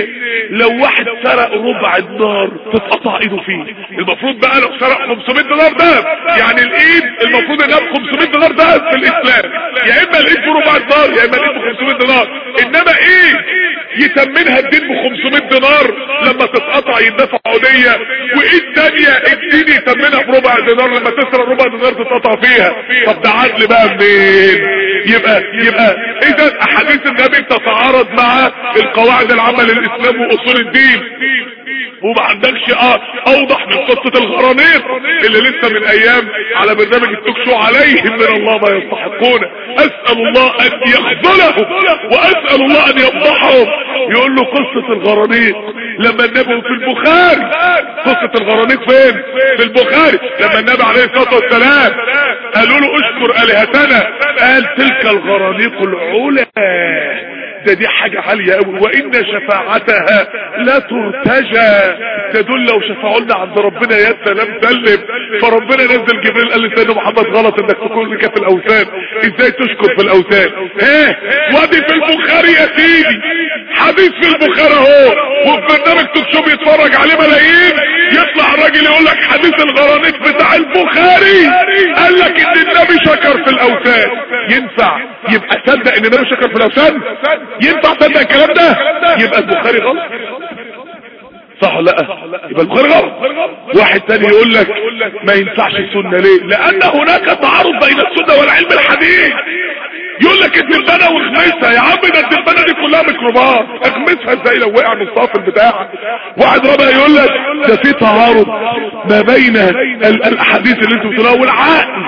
لو واحد سرق ربع النار تتقطع ايده فيه المفروض بقى لو سرق 500 دولار ده يعني الايد المفروض انها ب 500 دولار ده في الاسلام يا اما الايد بربع النار يا اما الايد ب 500 دولار انما ايه يتمنها الدين ب 500 دينار لما تتقطع يدفع عودية وايد تانية الدين يتمنها بربع دينار لما تسرق ربع دينار تتقطع فيها طب ده عدل بقى منين يبقى يبقى اذا احاديث النبي بتتعارض مع القواعد العامة للاسلام واصول الدين وما عندكش اه اوضح من قصة الغرانيق اللي لسه من ايام على برنامج التوك شو عليهم من الله ما يستحقون اسأل الله ان يخذلهم واسأل الله ان يفضحهم يقول له قصة الغرانيق لما النبي في البخاري قصة الغرانيق فين في البخاري لما النبي عليه الصلاة والسلام قالوا له اشكر الهتنا قال تلك الغرانيق العلا ده دي حاجة عالية قوي وان شفاعتها لا ترتجى تدل لو شفعوا لنا عند ربنا يا سلام سلم فربنا نزل جبريل قال لسيدنا محمد غلط انك تكون لك في الاوثان ازاي تشكر في الاوثان ها وادي في البخاري يا سيدي حديث في البخاري اهو وفي برنامج توك شو بيتفرج عليه ملايين يطلع الراجل يقول لك حديث الغرانيق بتاع البخاري قال لك ان النبي شكر في الاوثان ينفع يبقى تصدق ان النبي شكر في الاوثان ينفع تصدق الكلام ده يبقى البخاري غلط صح ولا لا يبقى البخاري غلط واحد تاني يقول لك ما ينفعش السنه ليه لان هناك تعارض بين السنه والعلم الحديث يقول لك الدبانه واخمسها يا عم ده الدبانه دي كلها ميكروبات اخمسها ازاي لو وقع من الصافل بتاعك واحد رابع يقول لك ده في تعارض ما بين ال- الاحاديث اللي انتوا بتقولوها والعقل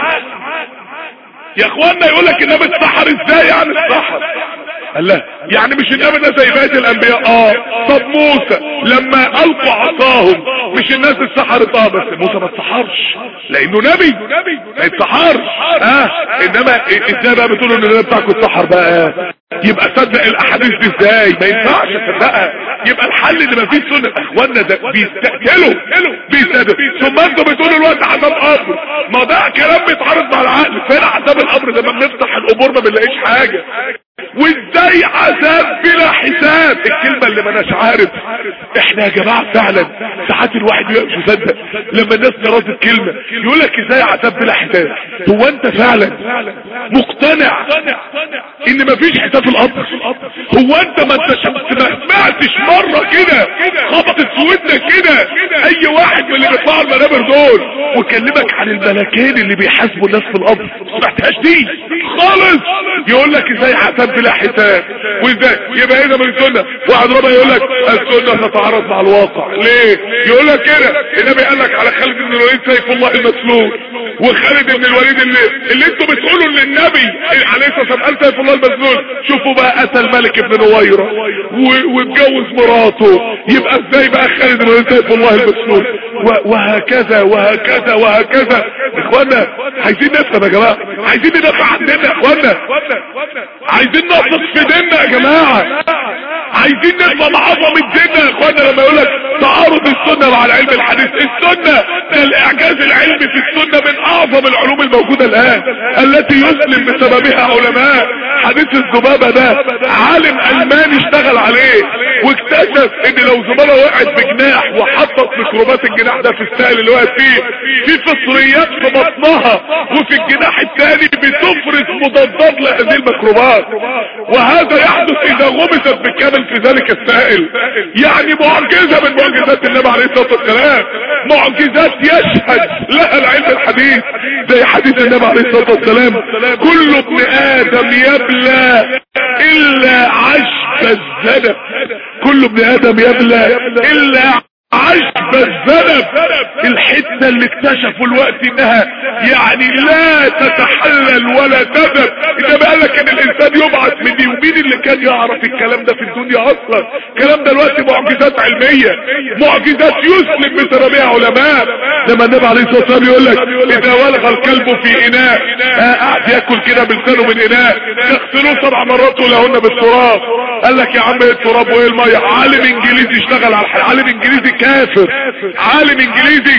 يا اخوانا يقول لك النبي اتسحر ازاي يعني اتسحر قال لا يعني مش النبي ده زي بقيه الانبياء اه طب موسى لما القوا عصاهم مش الناس اتسحرت اه بس موسى ما اتسحرش لانه نبي ما اتسحرش اه انما ازاي بقى بتقولوا ان النبي بتاعكم اتسحر بقى يبقى صدق الاحاديث دي ازاي ما ينفعش تصدقها يبقى الحل اللي ما فيش سنه اخواننا ده بيستقتلوا بيستقتلوا ثم انتوا بتقولوا الوقت عذاب قبر ما ده كلام بيتعارض مع العقل فين عذاب القبر لما بنفتح القبور ما بنلاقيش حاجه وازاي عذاب بلا حساب الكلمة اللي مناش عارف احنا يا جماعة فعلا ساعات الواحد يقف يصدق لما الناس تراد كلمة يقول لك ازاي عذاب بلا حساب هو انت فعلا مقتنع ان مفيش حساب في القبر هو انت ما انت ما سمعتش مرة كده خبطت في ودنك كده اي واحد من اللي بيطلعوا المنابر دول وكلمك عن الملكين اللي بيحاسبوا الناس في القبر ما سمعتهاش دي خالص يقول لك ازاي عذاب بلا حساب وازاي يبقى اذا من السنه واحد ربع يقول لك السنه تتعارض مع الواقع ليه يقول لك كده النبي قال لك على خالد بن الوليد سيف الله المسلول وخالد بن الوليد اللي اللي انتوا بتقولوا ان النبي عليه الصلاه والسلام قال سيف الله المسلول شوفوا بقى قتل ملك بن نويره و- واتجوز مراته يبقى ازاي بقى خالد بن الوليد سيف الله المسلول و- وهكذا وهكذا وهكذا اخوانا عايزين نفهم يا جماعه عايزين ندافع عن ديننا يا اخوانا عايزين نثق في ديننا يا جماعه عايزين نفهم عظمه ديننا يا اخوانا لما يقول لك تعارض السنه مع العلم الحديث السنه ده الاعجاز العلمي في السنه من اعظم العلوم الموجوده الان التي يسلم بسببها علماء حديث الذبابه ده عالم الماني اشتغل عليه واكتشف ان لو ذبابه وقعت بجناح وحطت ميكروبات الجناح ده في السائل اللي وقعت فيه في فطريات في بطنها وفي الجناح الثاني بتفرز مضادات لهذه الميكروبات وهذا يحدث اذا غمست بالكامل في ذلك السائل يعني معجزة من معجزات النبي عليه الصلاة والسلام معجزات يشهد لها العلم الحديث زي حديث النبي عليه الصلاة والسلام كل ابن ادم يبلى الا عشب الذنب كل ابن ادم يبلى الا عشب الذنب الحتة اللي اكتشفوا الوقت انها يعني لا تتحلل ولا تذب ده بقى لك ان الانسان يبعث من دي ومين اللي كان يعرف الكلام ده في الدنيا اصلا الكلام ده الوقت معجزات علمية معجزات يسلم بسببها علماء لما النبي عليه الصلاة والسلام يقول لك اذا ولغ الكلب في اناء آه، قاعد ياكل كده بلسانه من اناء تغسلوه سبع مرات ولهن بالتراب قال لك يا عم ايه التراب وايه الميه عالم انجليزي اشتغل على الحل. عالم انجليزي كامل كافر عالم انجليزي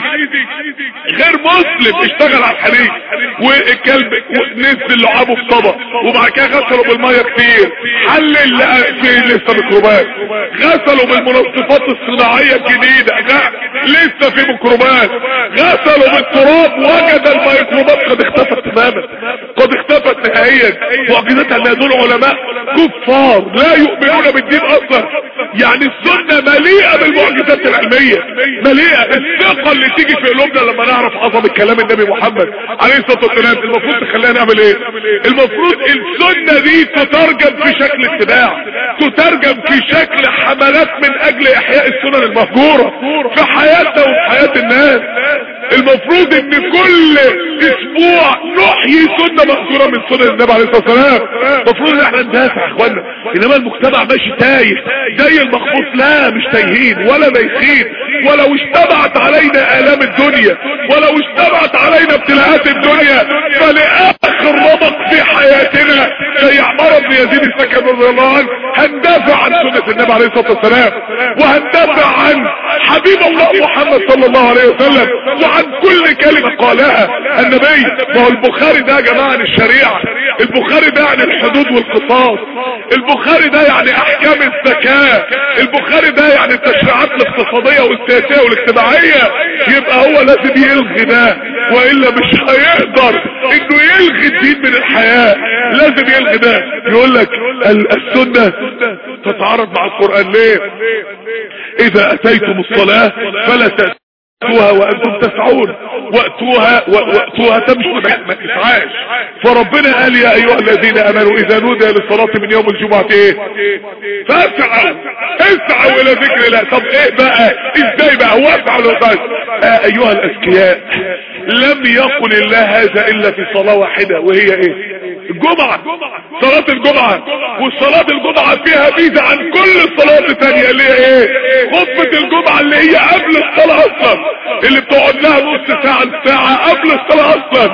غير مسلم اشتغل على الحديد والكلب نزل لعابه في طبق وبعد كده غسله بالميه كتير حلل لقى فيه لسه ميكروبات غسله بالمنظفات الصناعيه الجديده لا لسه في ميكروبات غسله بالتراب وجد الميكروبات قد اختفت تماما قد اختفت نهائيا معجزتها ان دول علماء كفار لا يؤمنون بالدين اصلا يعني السنه مليئه بالمعجزات العلميه مليئه الثقه اللي تيجي في قلوبنا لما نعرف عظمه كلام النبي محمد عليه الصلاه والسلام المفروض تخلينا نعمل ايه المفروض السنه دي تترجم في شكل اتباع تترجم في شكل حملات من اجل احياء السنن المهجوره في حياتنا وفي حياه الناس المفروض ان كل اسبوع نحيي سنه مهجوره من سنن النبي عليه الصلاه والسلام المفروض ان احنا ندافع يا اخوانا انما المجتمع ماشي تايه زي المخبوط لا مش تايهين ولا ميخين ولو اجتمعت علينا الام الدنيا ولو اجتمعت علينا ابتلاءات الدنيا فلاخر رمق في حياتنا زي عمار بن يزيد السكن رضي الله عنه هندافع عن سنة النبي عليه الصلاة والسلام وهندافع عن حبيب الله محمد صلى الله عليه وسلم وعن كل كلمة قالها النبي ما هو البخاري ده يا جماعة عن الشريعة البخاري ده عن الحدود والقصاص البخاري ده يعني احكام الزكاة البخاري ده يعني التشريعات الاقتصادية والسياسية والاجتماعية يبقى هو لازم يلغي ده والا مش هيقدر انه يلغي الدين من الحياة لازم يلغي ده يقول لك السنة تتعارض مع القرآن ليه اذا اتيتم الصلاة فلا تأتوا واتوها وانتم تسعون واتوها واتوها تمشوا ما تسعاش فربنا قال يا ايها الذين امنوا اذا نودي للصلاة من يوم الجمعة ايه فاسعوا اسعوا الى ذكر الله طب ايه بقى ازاي بقى واسعوا للصلاة آه ايها الاذكياء لم يقل الله هذا الا في صلاة واحدة وهي ايه الجمعة صلاة الجمعة والصلاة الجمعة فيها ميزة عن كل الصلاة الثانية اللي هي ايه خطبة الجمعة اللي هي قبل الصلاة اصلا اللي بتقعد لها نص ساعة ساعة قبل الصلاة اصلا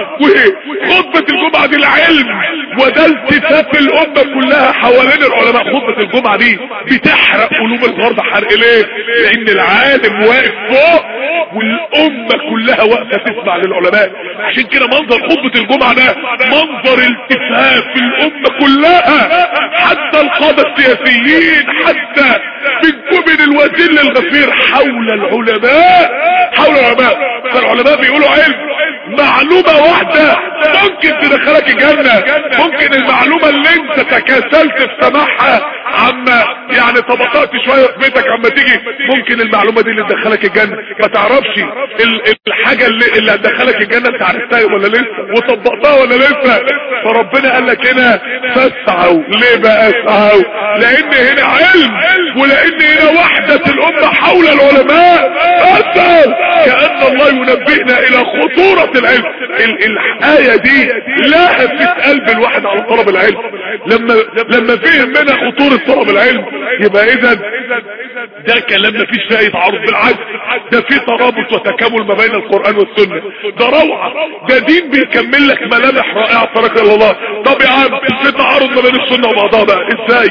وخطبة الجمعة دي العلم وده التفاف الامة كلها حوالين العلماء خطبة الجمعة دي بتحرق قلوب الغرب حرق ليه لان العالم واقف فوق والامة كلها واقفة تسمع للعلماء عشان كده منظر خطبة الجمعة ده منظر التفاف في الامة كلها حتى القادة السياسيين حتى من من الوزير للغفير حول العلماء حول العلماء فالعلماء بيقولوا علم معلومة واحدة ممكن تدخلك الجنة ممكن المعلومة اللي انت تكاسلت في سماعها عما يعني طبقات شوية في بيتك عما تيجي ممكن المعلومة دي اللي تدخلك الجنة ما تعرفش الحاجة اللي, اللي هتدخلك الجنة انت عرفتها ولا لسه وطبقتها ولا لسه فربنا قال لك هنا فاسعوا ليه بقى اسعوا لان هنا علم ولان هنا وحدة الامة حول العلماء فاسعوا كأن الله ينبهنا الى خطورة العلم الآية دي لاهت في قلب الواحد على طلب العلم لما لما فهم منها خطورة طلب العلم يبقى اذا ده كلام مفيش فيه اي تعارض بالعكس ده في ترابط وتكامل ما بين القرآن والسنة ده روعة ده دين بيكمل لك ملامح رائعة ترك الله طب يا عم في تعارض ما بين السنة وبعضها بقى ازاي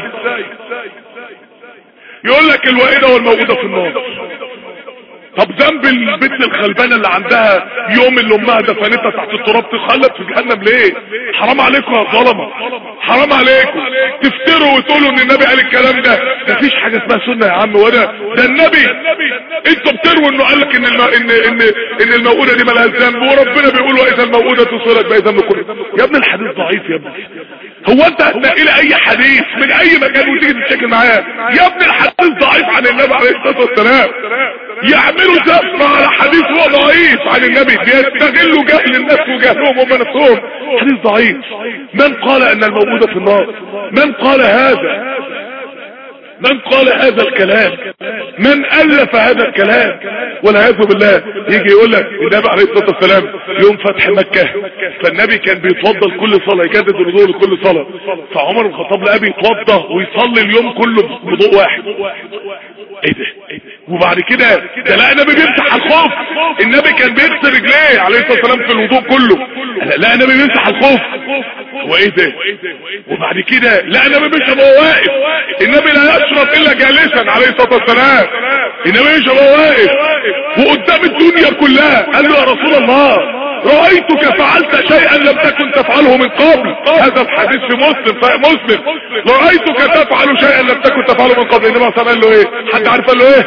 يقول لك الوائدة والموجودة في النار طب ذنب البنت الخلبانة اللي عندها يوم اللي امها دفنتها تحت التراب تخلد في جهنم ليه حرام عليكم يا ظلمة حرام عليكم تفتروا وتقولوا ان النبي قال الكلام ده مفيش حاجة اسمها سنة يا عم وده ده النبي انتوا بتروا انه قال لك ان الم... ان ان ان الموؤودة دي مالهاش ذنب وربنا بيقول واذا الموؤودة تصيرت باي ذنب كله يا ابن الحديث ضعيف يا ابني هو انت هتنقل اي حديث من اي مكان وتيجي تتشكل معاه يا ابن الحديث ضعيف عن النبي عليه الصلاة والسلام يعملوا زفة على حديث هو ضعيف عن النبي بيستغلوا جهل الناس وجهلهم هم نفسهم حديث ضعيف من قال ان الموجودة في النار من قال هذا من قال هذا الكلام من ألف هذا الكلام والعياذ بالله يجي يقول لك النبي عليه الصلاة والسلام يوم فتح مكة فالنبي كان بيتوضى لكل صلاة يجدد الوضوء لكل صلاة فعمر بن الخطاب لقى بيتوضى ويصلي اليوم كله بضوء واحد ايه ده وبعد كده ده لا النبي بيمسح الخوف النبي كان بيغسل رجليه عليه الصلاه والسلام في الوضوء كله لا النبي بيمسح الخوف وايه ده وبعد كده لا النبي مش هو واقف النبي لا يشرب الا جالسا عليه الصلاه والسلام النبي مش هو واقف وقدام الدنيا كلها قال له يا رسول الله رأيتك فعلت شيئا لم تكن تفعله من قبل هذا الحديث في مسلم صحيح مسلم رأيتك تفعل شيئا لم تكن تفعله من قبل انما قال له ايه حد عارف قال له ايه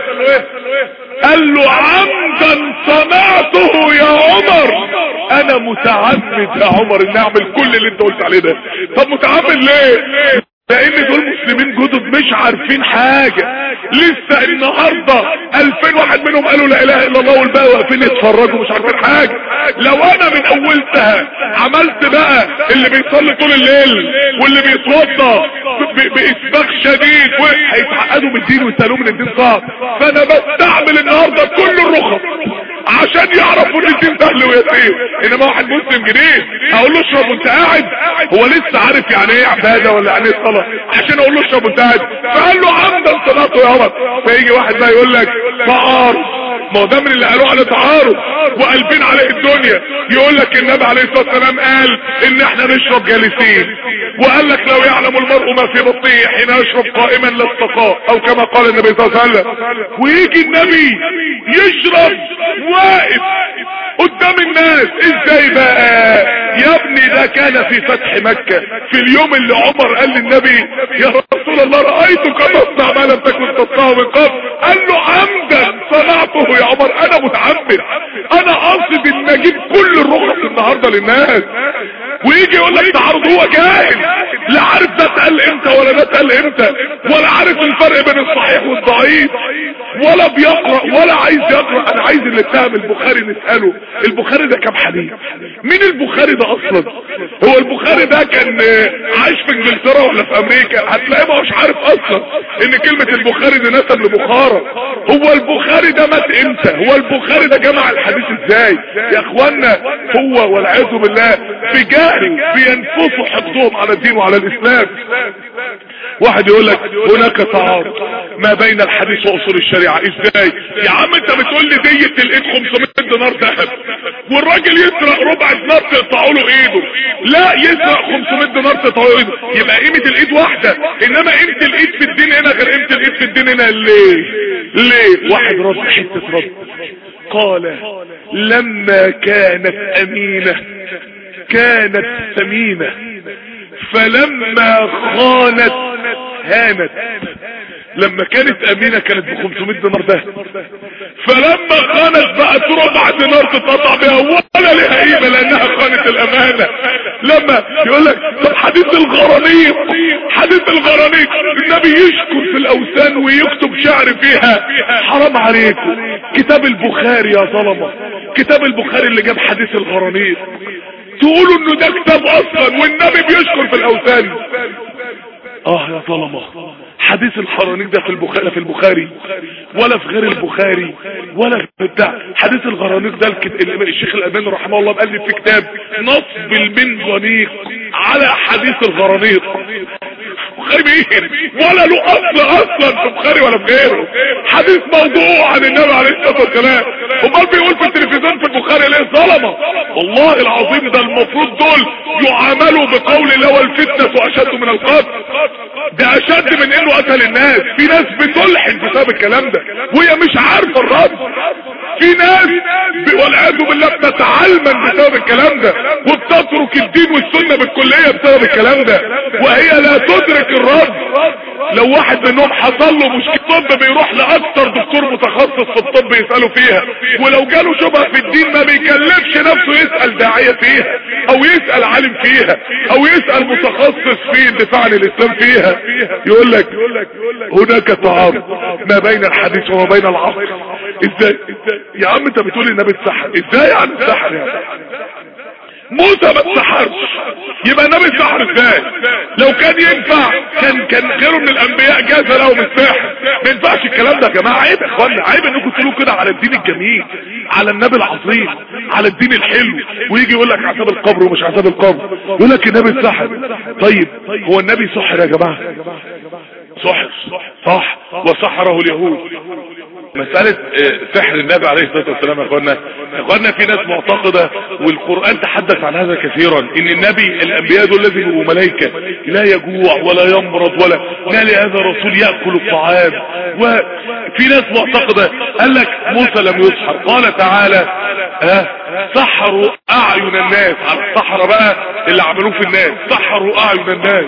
قال له عمدا صنعته يا عمر انا متعمد يا عمر ان اعمل كل اللي انت قلت عليه ده طب متعمد ليه لان دول مسلمين جدد مش عارفين حاجة لسه النهاردة الفين واحد منهم قالوا لا اله الا الله والباقي واقفين يتفرجوا مش عارفين حاجة لو انا من اولتها عملت بقى اللي بيصلي طول الليل واللي بيتوضى ب- باسباغ شديد و- هيتعقدوا من الدين ويسالوه من الدين صعب فانا بستعمل النهاردة كل الرخص عشان يعرفوا ان الدين سهل ويسير انما واحد مسلم جديد اقول له اشرب وانت قاعد هو لسه عارف يعني ايه عباده ولا يعني ايه صلاه عشان اقول له اشرب وانت قاعد فقال له عمدا صلاته يا عمر فيجي واحد بقى يقول لك تعارض ما هو ده من اللي قالوه على تعارض وقلبين عليه الدنيا يقول لك النبي عليه الصلاه والسلام قال ان احنا نشرب جالسين وقال لك لو يعلم المرء ما في بطنه حين يشرب قائما لاستقاء او كما قال النبي صلى الله عليه وسلم ويجي النبي يشرب واقف قدام الناس ازاي بقى يا ابني ده كان في فتح مكة في اليوم اللي عمر قال للنبي يا رسول الله رأيتك تصنع ما لم تكن تصنعه من قبل قال له عمدا صنعته يا عمر انا متعمد انا قاصد ان اجيب كل الرخص النهاردة للناس ويجي يقول لك تعرض هو جاهل لا عارف ده اتقال امتى ولا ده اتقال امتى ولا عارف الفرق بين الصحيح والضعيف ولا بيقرأ ولا عايز يقرأ انا عايز اللي اتهم البخاري نسأله البخاري ده كام حديث مين البخاري ده اصلا هو البخاري ده كان عايش في انجلترا ولا في امريكا هتلاقيه ما هوش عارف اصلا ان كلمة البخاري دي نسب لبخارى هو البخاري ده مات امتى هو البخاري ده جمع الحديث ازاي يا اخوانا هو والعياذ بالله في جهل بينفصوا حقدهم على الدين وعلى الاسلام واحد يقول لك هناك تعارض ما بين الحديث واصول الشريعة ازاي يا عم انت بتقول لي دية الايد 500 دينار ذهب والراجل يسرق ربع دينار تقطعوا له ايده لا يسرق 500 دينار تقطعوا له ايده يبقى قيمة الايد واحدة انما قيمة الايد في الدين هنا غير قيمة الايد في الدين هنا ليه ليه واحد رد حتة رد قال لما كانت امينة كانت ثمينة فلما خانت هانت لما كانت امينة كانت ب 500 دينار ده فلما خانت بقت ربع دينار تتقطع بها ولا لها قيمة لانها خانت الامانة لما يقول لك طب حديث الغرانيق حديث الغرانيق النبي يشكر في الاوثان ويكتب شعر فيها حرام عليكم كتاب البخاري يا ظلمة كتاب البخاري اللي جاب حديث الغرانيق تقولوا انه ده كتاب اصلا والنبي بيشكر في الاوثان اه يا ظلمة حديث الخرانيق ده في البخاري في البخاري ولا في غير البخاري ولا في بتاع حديث الغرانيق ده الكت... الشيخ الالباني رحمه الله قال لي في كتاب نصب المنغنيق على حديث الغرانيق بخاري مين ولا له اصل اصلا في بخاري ولا في غيره حديث موضوع عن النبي عليه الصلاه والسلام امال بيقول في التلفزيون في البخاري ليه ظلمه والله العظيم ده المفروض دول يعاملوا بقول الله والفتنه اشد من القتل ده اشد من انه قتل الناس في ناس بتلحن بسبب الكلام ده وهي مش عارفه الرد في ناس ب- والعياذ بالله بتتعلمن بسبب الكلام ده وبتترك الدين والسنه بالكليه بسبب الكلام ده وهي لا تدرك الرد لو واحد منهم حصل له مشكله طب بيروح لاكثر دكتور متخصص في الطب يساله فيها ولو جاله شبهه في الدين ما بيكلفش نفسه يسال داعيه فيها او يسال عالم فيها او يسال متخصص في الدفاع عن الاسلام فيها يقول لك هناك تعارض ما بين الحديث وما بين العصر ازاي يا عم انت بتقول النبي اتسحر ازاي يعني اتسحر يعني موسى ما اتسحرش يبقى النبي اتسحر ازاي لو كان ينفع كان كان غيره من الانبياء جاز لهم السحر ما ينفعش الكلام ده يا جماعه عيب يا اخوانا عيب انكم تقولوا كده على الدين الجميل على النبي العظيم على الدين الحلو ويجي يقول لك عذاب القبر ومش عذاب القبر يقول لك النبي اتسحر طيب هو النبي سحر يا جماعه سحر صح وسحره اليهود مسألة سحر النبي عليه الصلاة والسلام يا اخوانا يا اخوانا في ناس معتقدة والقرآن تحدث عن هذا كثيرا ان النبي الانبياء دول لازم يبقوا ملائكة لا يجوع ولا يمرض ولا ما لهذا رسول يأكل الطعام وفي ناس معتقدة قال لك موسى لم يسحر قال تعالى ها سحروا اعين الناس على السحرة بقى اللي عملوه في الناس سحروا اعين الناس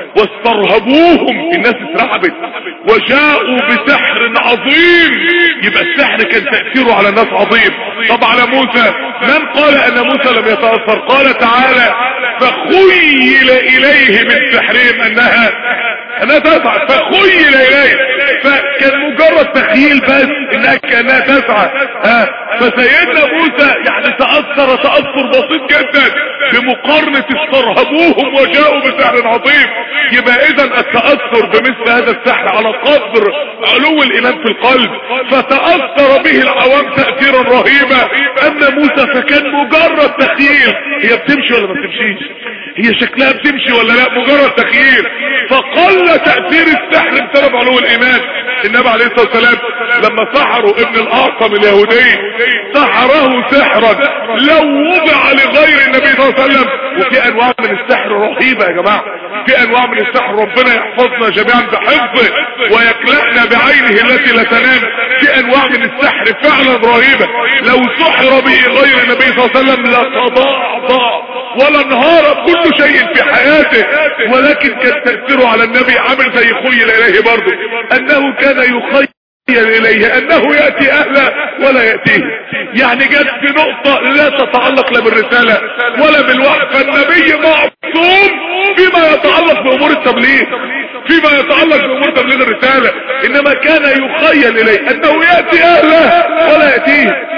واسترهبوهم الناس اترعبت وجاءوا بسحر عظيم يبقى السحر كان تأثيره على الناس عظيم طب على موسى من قال ان موسى لم يتأثر قال تعالى فخيل اليه من سحرهم انها انها تسعى فخيل اليه فكان مجرد تخيل بس انها كانها تسعى ها فسيدنا موسى يعني تأثر تأثر بسيط جدا بمقارنة استرهبوهم وجاءوا بسحر عظيم يبقى اذا التأثر بمثل هذا السحر على قدر علو الايمان في القلب فتأثر به العوام تأثيرا رهيبا اما موسى فكان مجرد تخيل هي بتمشي ولا ما بتمشيش هي شكلها بتمشي ولا لا مجرد تخيل فقل تأثير السحر بسبب علو الايمان النبي عليه الصلاة والسلام لما سحروا ابن الاعقم اليهودي سحره سحرا لو وضع لغير النبي صلى الله عليه وسلم وفي انواع من السحر رهيبة يا جماعة في انواع من السحر ربنا يحفظنا جميعا بحفظه ويكلأنا بعينه التي لا تنام في انواع من السحر فعلا رهيبة لو سحر به غير النبي صلى الله عليه وسلم لتضاعضاع ولا انهار كل شيء في حياته ولكن كان تأثيره على النبي عامل زي خيل اليه برضه انه كان يخيل اليه انه يأتي اهله ولا يأتيه يعني جت في نقطة لا تتعلق لا بالرسالة ولا بالوحي فالنبي معصوم فيما يتعلق بامور التبليغ فيما يتعلق بامور تبليغ الرسالة انما كان يخيل اليه انه يأتي اهله ولا يأتيه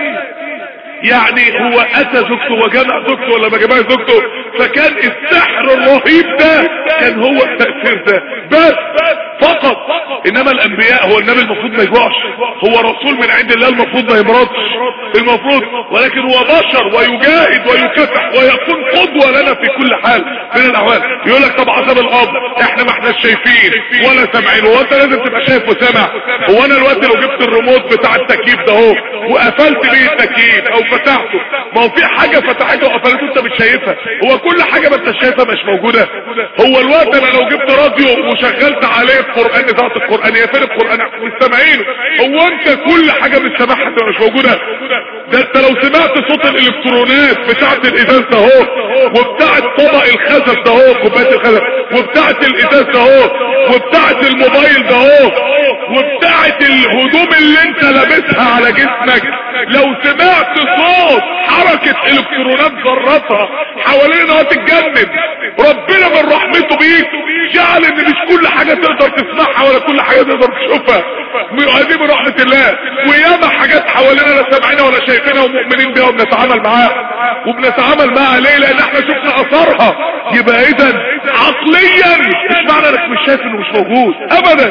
يعني هو اتى زوجته وجمع زوجته ولا ما جمعش زوجته فكان السحر الرهيب ده كان هو التأثير ده بس فقط انما الانبياء هو النبي المفروض ما يجوعش هو رسول من عند الله المفروض ما يمرضش المفروض ولكن هو بشر ويجاهد ويكافح ويكون قدوة لنا في كل حال من الاحوال يقول لك طب عذاب القبر احنا ما احنا شايفين ولا سامعين هو انت لازم تبقى شايف وسامع هو انا الوقت لو جبت الريموت بتاع التكييف ده اهو وقفلت بيه التكييف او فتحته ما هو في حاجة فتحته وقفلته انت مش شايفها هو كل حاجة ما انت شايفها مش موجودة هو الوقت انا لو جبت راديو وشغلت عليه القرآن ذات القرآن يا فين القرآن مش سامعينه هو انت كل حاجة مش سامعها انت مش موجودة ده انت لو سمعت صوت الالكترونات بتاعت الازاز ده اهو وبتاعت طبق الخزف ده اهو كوبايه الخزف وبتاعت الازاز ده اهو وبتاعت الموبايل ده اهو وبتاعت الهدوم اللي انت لابسها على جسمك لو سمعت صوت حركة الكترونات ذرتها حوالينا هتتجنن ربنا من رحمته بيك جعل ان مش كل حاجة تقدر تسمعها ولا كل حاجة تقدر تشوفها هذه من رحمة الله وياما حاجات حوالينا لا سامعينها ولا شايفينها ومؤمنين بيها وبنتعامل معاها وبنتعامل معاها ليه لان احنا شفنا اثرها يبقى اذا عقليا مش معنى انك مش شايف انه مش موجود ابدا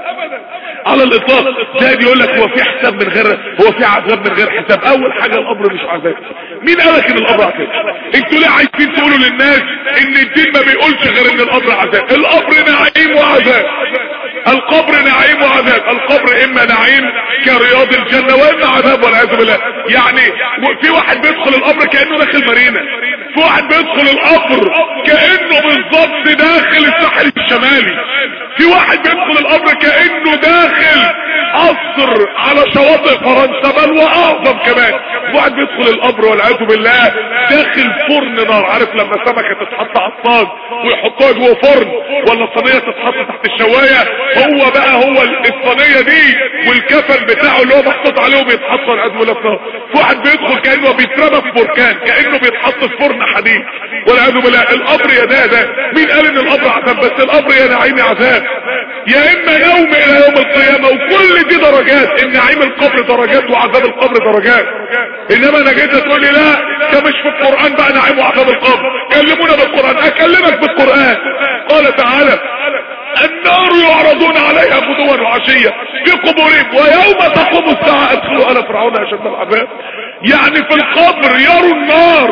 على الاطلاق زائد يقول لك هو في حساب من غير هو في عذاب من غير حساب اول حاجة الامر مش عذاب مين قالك ان الامر عذاب انتوا ليه عايزين تقولوا للناس ان الدين ما بيقولش غير ان الامر عذاب الامر نعيم وعذاب القبر نعيم وعذاب القبر اما نعيم كرياض الجنة واما عذاب والعياذ بالله يعني في واحد بيدخل القبر كأنه داخل مارينا في واحد بيدخل القبر كأنه بالظبط داخل الساحل الشمالي في واحد بيدخل القبر كأنه داخل قصر على شواطئ فرنسا بل واعظم كمان واحد بيدخل القبر والعياذ بالله داخل فرن نار عارف لما سمكة تتحط على الصاج ويحطوها جوه فرن ولا صينية تتحط تحت الشواية هو بقى هو الصينية دي والكفن بتاعه اللي هو محطوط عليه وبيتحط والعياذ بالله في واحد بيدخل كأنه بيترمى في بركان كأنه بيتحط في فرن حديد والعياذ بالله القبر يا ده ده مين قال ان القبر عذاب بس القبر يا نعيم عذاب يا اما نوم الى يوم القيامة وكل دي درجات ان نعيم القبر درجات وعذاب القبر درجات انما انا جيت تقول لي لا ده مش في القرآن بقى نعيم وعذاب القبر كلمونا بالقرآن اكلمك بالقرآن قال تعالى النار يعرضون عليها غدوا وعشية في قبورهم ويوم تقوم الساعة ادخلوا على فرعون اشد العذاب يعني في القبر يروا النار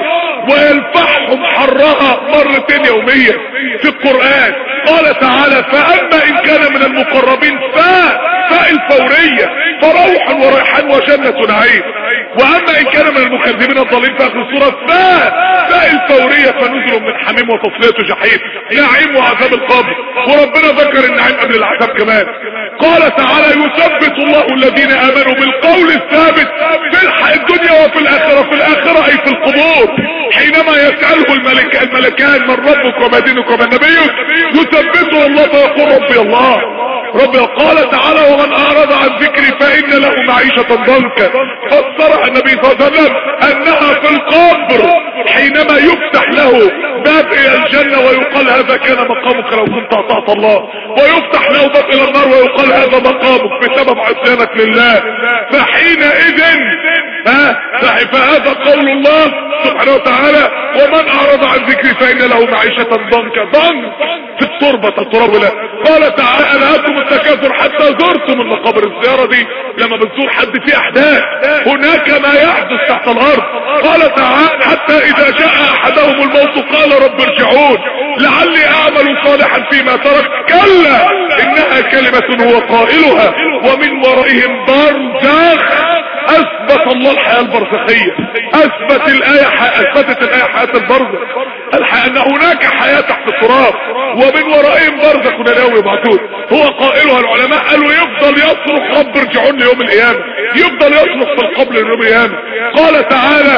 ويلفحهم حرها مرتين يوميا في القرآن قال تعالى فأما إن كان من المقربين فاء فاء الفورية فروح وريحان وجنة نعيم واما ان كان من المكذبين الضالين في اخر السورة فاء فاء الفورية فنزل من حميم وتصلية جحيم نعيم وعذاب القبر وربنا ذكر النعيم قبل العذاب كمان قال تعالى يثبت الله الذين امنوا بالقول الثابت في الح- الدنيا وفي الاخرة في الاخرة اي في القبور حينما يسأله الملك الملكان من ربك وما دينك وما نبيك يثبته الله فيقول ربي الله ربي قال تعالى ومن اعرض عن ذكري فان له معيشة ضنكا فسرها النبي صلى الله عليه وسلم انها في القبر حينما يفتح له باب الى الجنة ويقال هذا كان مقامك لو كنت اطعت الله ويفتح له باب الى النار ويقال هذا مقامك بسبب عصيانك لله فحينئذ ها فهذا قول الله سبحانه وتعالى ومن اعرض عن ذكري فان له معيشة ضنكا ضنك في التربة التراب لا قال تعالى الهاكم التكاثر حتى زرتم المقابر الزيارة دي لما بتزور حد في احداث هناك ما يحدث تحت الارض قال تعالى حتى اذا جاء احدهم الموت قال رب ارجعون لعلي اعمل صالحا فيما ترك كلا انها كلمة هو قائلها ومن ورائهم برزخ اثبت الله الحياة البرزخية اثبت الاية اثبتت الاية حياة البرزخ الحياة ان هناك حياة تحت التراب ومن ورائهم برزخ الى يوم يبعثون هو قائلها العلماء قالوا يفضل يصرخ رب ارجعون ليوم القيامة يفضل يصرخ في القبر ليوم القيامة قال تعالى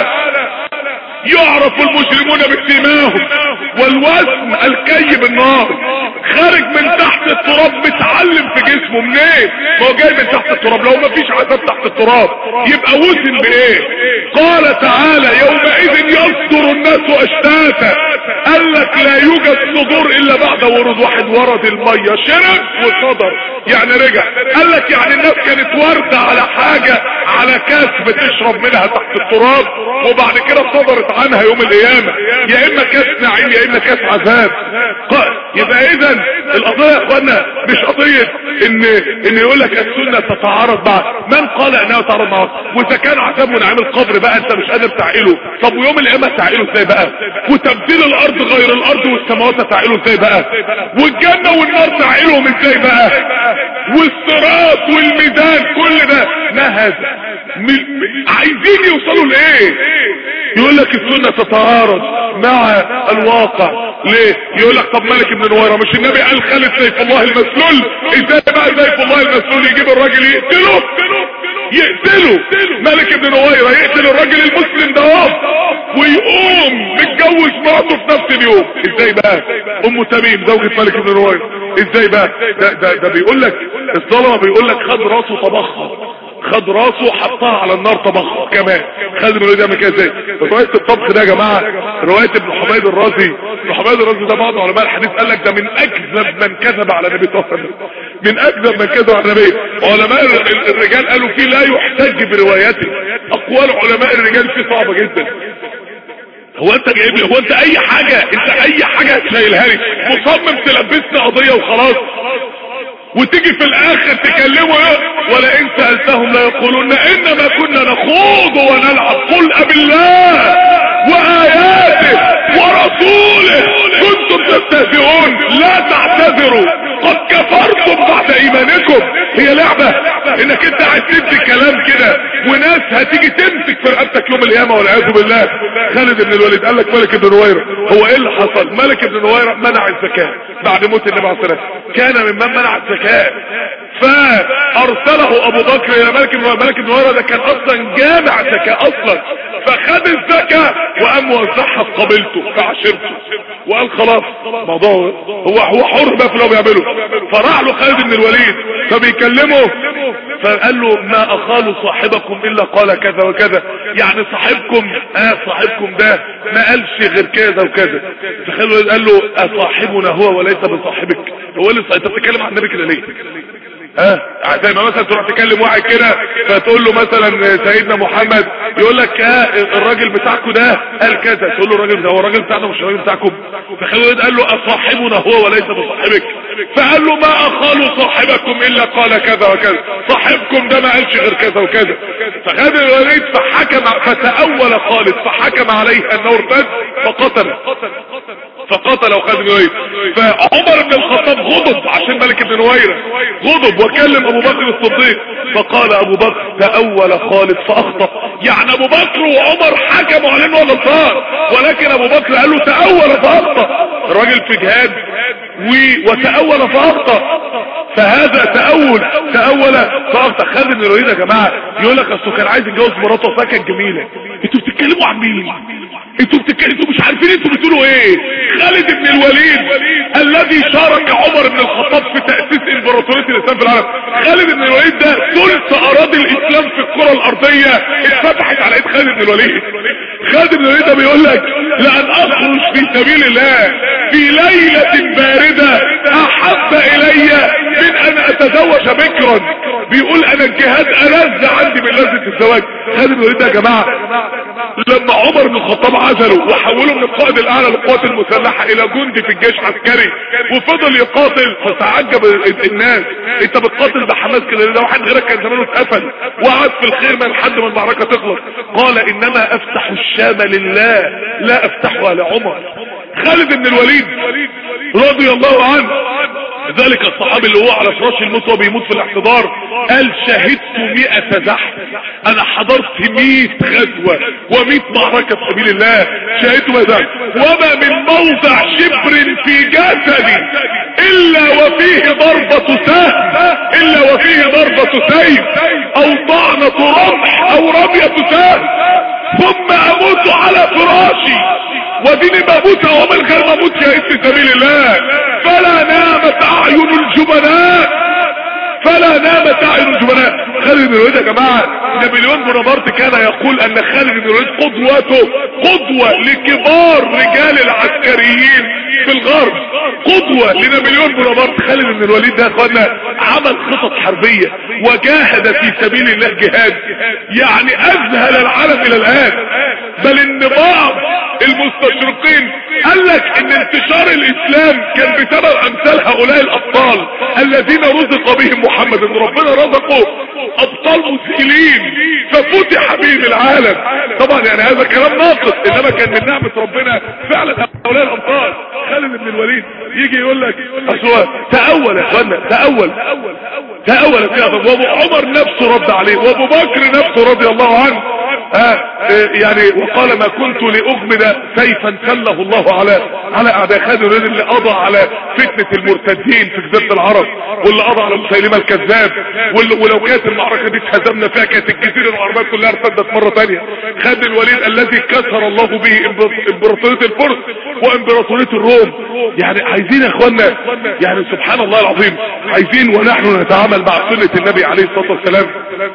يعرف المجرمون بسيماهم والوزن الكي بالنار خارج من تحت التراب متعلم في جسمه منين ما هو جاي من تحت التراب لو ما فيش عذاب تحت التراب يبقى وزن بايه قال تعالى يومئذ يصدر الناس اشتاتا قال لك لا يوجد صدور الا بعد ورود واحد ورد المية شرب وصدر يعني رجع قال لك يعني الناس كانت واردة على حاجة على كاس بتشرب منها تحت التراب وبعد كده صدرت عنها يوم القيامة يا اما كاس نعيم يا اما كاس عذاب يبقى اذا القضية يا اخوانا مش قضية ان ان يقول لك السنة تتعارض مع من قال انها تتعارض مع واذا كان عذاب ونعيم القبر بقى انت مش قادر تعقله طب ويوم القيامة تعقله ازاي بقى وتبديل الارض غير الارض والسماوات تعقله ازاي بقى والجنة والنار تعقلهم ازاي بقى والصراط والميزان كل ده ما هذا عايزين يوصلوا لايه يقول لك السنة تتعارض مع الواقع ليه يقول لك طب ملك ابن نويرة مش النبي قال خالد سيف الله المسلول ازاي بقى سيف الله المسلول يجيب الراجل يقتله يقتله ملك ابن نويرة يقتل الراجل المسلم ده ويقوم متجوز مراته في نفس اليوم ازاي بقى ام تميم زوجة ملك ابن نويرة ازاي بقى ده, ده, ده بيقول لك الظلمة بيقول لك خد راسه طبخها خد راسه حطها على النار طبخها كمان خد من يعمل كده ازاي روايه الطبخ ده يا جماعه روايه ابن حميد الرازي ابن حميد الرازي ده بعض علماء الحديث قال لك ده من اكذب من كذب على النبي صلى الله عليه وسلم من اكذب من كذب على النبي علماء الرجال قالوا فيه لا يحتج بروايته اقوال علماء الرجال فيه صعبه جدا هو انت جايب لي هو انت اي حاجة انت اي حاجة شايلها لي مصمم تلبسني قضية وخلاص وتيجي في الاخر تكلمه ولئن سألتهم لا يقولون انما كنا نخوض ونلعب قل اب الله واياته ورسوله كنتم تستهزئون لا تعتذروا قد كفرتم بعد ايمانكم هي لعبة انك انت عايز تدي كلام كده وناس هتيجي تمسك في رقبتك يوم القيامة والعياذ بالله خالد بن الوليد قال لك ملك بن نويرة هو ايه اللي حصل ملك بن نويرة منع الزكاة بعد موت النبي عليه الصلاة كان ممن منع الزكاة فارسله ابو بكر الى ملك بن ملك بن نويرة ده كان اصلا جامع زكاة اصلا فخد الزكاة وقام وزعها في قبيلته في عشيرته وقال خلاص موضوع هو هو حر بقى في اللي هو بيعمله فراح له خالد بن الوليد فبيكلمه فقال له ما اخال صاحبكم الا قال كذا وكذا يعني صاحبكم اه صاحبكم ده ما قالش غير كذا وكذا فخالد قال له اصاحبنا هو وليس بصاحبك هو اللي انت بتتكلم عن النبي كده ليه ها زي ما مثلا تروح تكلم واحد كده فتقول له مثلا سيدنا محمد يقول لك ها الراجل بتاعكم ده قال كذا تقول له الراجل ده هو الراجل بتاعنا مش الراجل بتاعكم فخالد قال له اصاحبنا هو وليس بصاحبك فقال له ما اخال صاحبكم الا قال كذا وكذا صاحبكم ده ما قالش غير كذا وكذا فخالد الوليد فحكم فتأول خالد فحكم عليه انه ارتد فقتل فقتل خالد بن الوليد فعمر بن الخطاب غضب عشان ملك بن نويرة غضب وكلم ابو بكر الصديق فقال ابو بكر تأول خالد فاخطأ يعني ابو بكر وعمر حكموا على انه غلطان ولكن ابو بكر قال له تأول فاخطأ الراجل في جهاد و... وتأول فاخطأ فهذا تأول تأول فاخطأ خالد بن الوليد يا جماعة يقول لك اصله كان عايز يتجوز مراته وفاها كانت جميلة انتوا بتتكلموا عن مين انتوا بتتكلموا انتوا مش عارفين انتوا بتقولوا ايه خالد بن الوليد الذي شارك عمر بن الخطاب في تأسيس امبراطورية الاسلام في العالم خالد بن الوليد ده ثلث اراضي الاسلام في الكرة الارضية اتفتحت على ايد خالد بن الوليد خالد بن الوليد ده بيقول لك لان اخرج في سبيل الله في ليلة باردة احب الي من ان اتزوج بكرا بيقول انا الجهاد ألذ عندي من لذة الزواج خالد بن الوليد ده يا جماعة لما عمر بن الخطاب عزله وحوله من القائد الاعلى للقوات المسلحة الى جندي في الجيش عسكري وفضل يقاتل فتعجب الناس انت بتقاتل بحماس كده ده واحد غيرك كان زمانه اتقفل وقعد في الخيمة لحد ما المعركة تخلص قال انما افتح الشام لله لا افتحها لعمر خالد بن الوليد رضي الله عنه ذلك الصحابي اللي هو على فراش الموت وبيموت في الاحتضار قال شهدت مئة زحف انا حضرت مئة غزوة ومئة معركة في سبيل الله شهدت مئة زحف وما من موضع شبر في جسدي الا وفيه ضربة سهم الا وفيه ضربة سيف او طعنة رمح او رمية سهم ثم اموت على فراشي وديني بموت ومن غير ما اموت شهيد في سبيل الله فلا نامت اعين الجبناء فلا نامت اعين الجبناء خالد بن الوليد يا جماعه نابليون بونابرت كان يقول ان خالد بن الوليد قدوته قدوه لكبار رجال العسكريين في الغرب قدوه لنابليون بونابرت خالد بن الوليد ده يا اخوانا عمل خطط حربيه وجاهد في سبيل الله جهاد يعني اذهل العالم الى الان بل ان بعض المستشرقين قال لك ان انتشار الاسلام كان بسبب امثال هؤلاء الابطال الذين رزق بهم محمد ان ربنا رزقه ابطال مسئلين ففتح بهم العالم طبعا يعني هذا كلام ناقص انما كان من نعمة ربنا فعلا هؤلاء الابطال خالد بن الوليد يجي يقول لك اصلا تأول يا اخوانا تأول تأول فيها وابو عمر نفسه رد عليه وابو بكر نفسه رضي الله عنه آه يعني وقال ما كنت لأغمد سيفا سله الله على على اعداء خالد الوليد اللي قضى على فتنة المرتدين في جزيرة العرب واللي قضى على مسيلمة الكذاب ولو كانت المعركة دي اتهزمنا فيها كانت الجزيرة العربية كلها ارتدت مرة تانية خالد الوليد الذي كسر الله به امبراطورية الفرس وامبراطورية الروم يعني عايزين يا اخوانا يعني سبحان الله العظيم عايزين ونحن نتعامل مع سنة النبي عليه الصلاة والسلام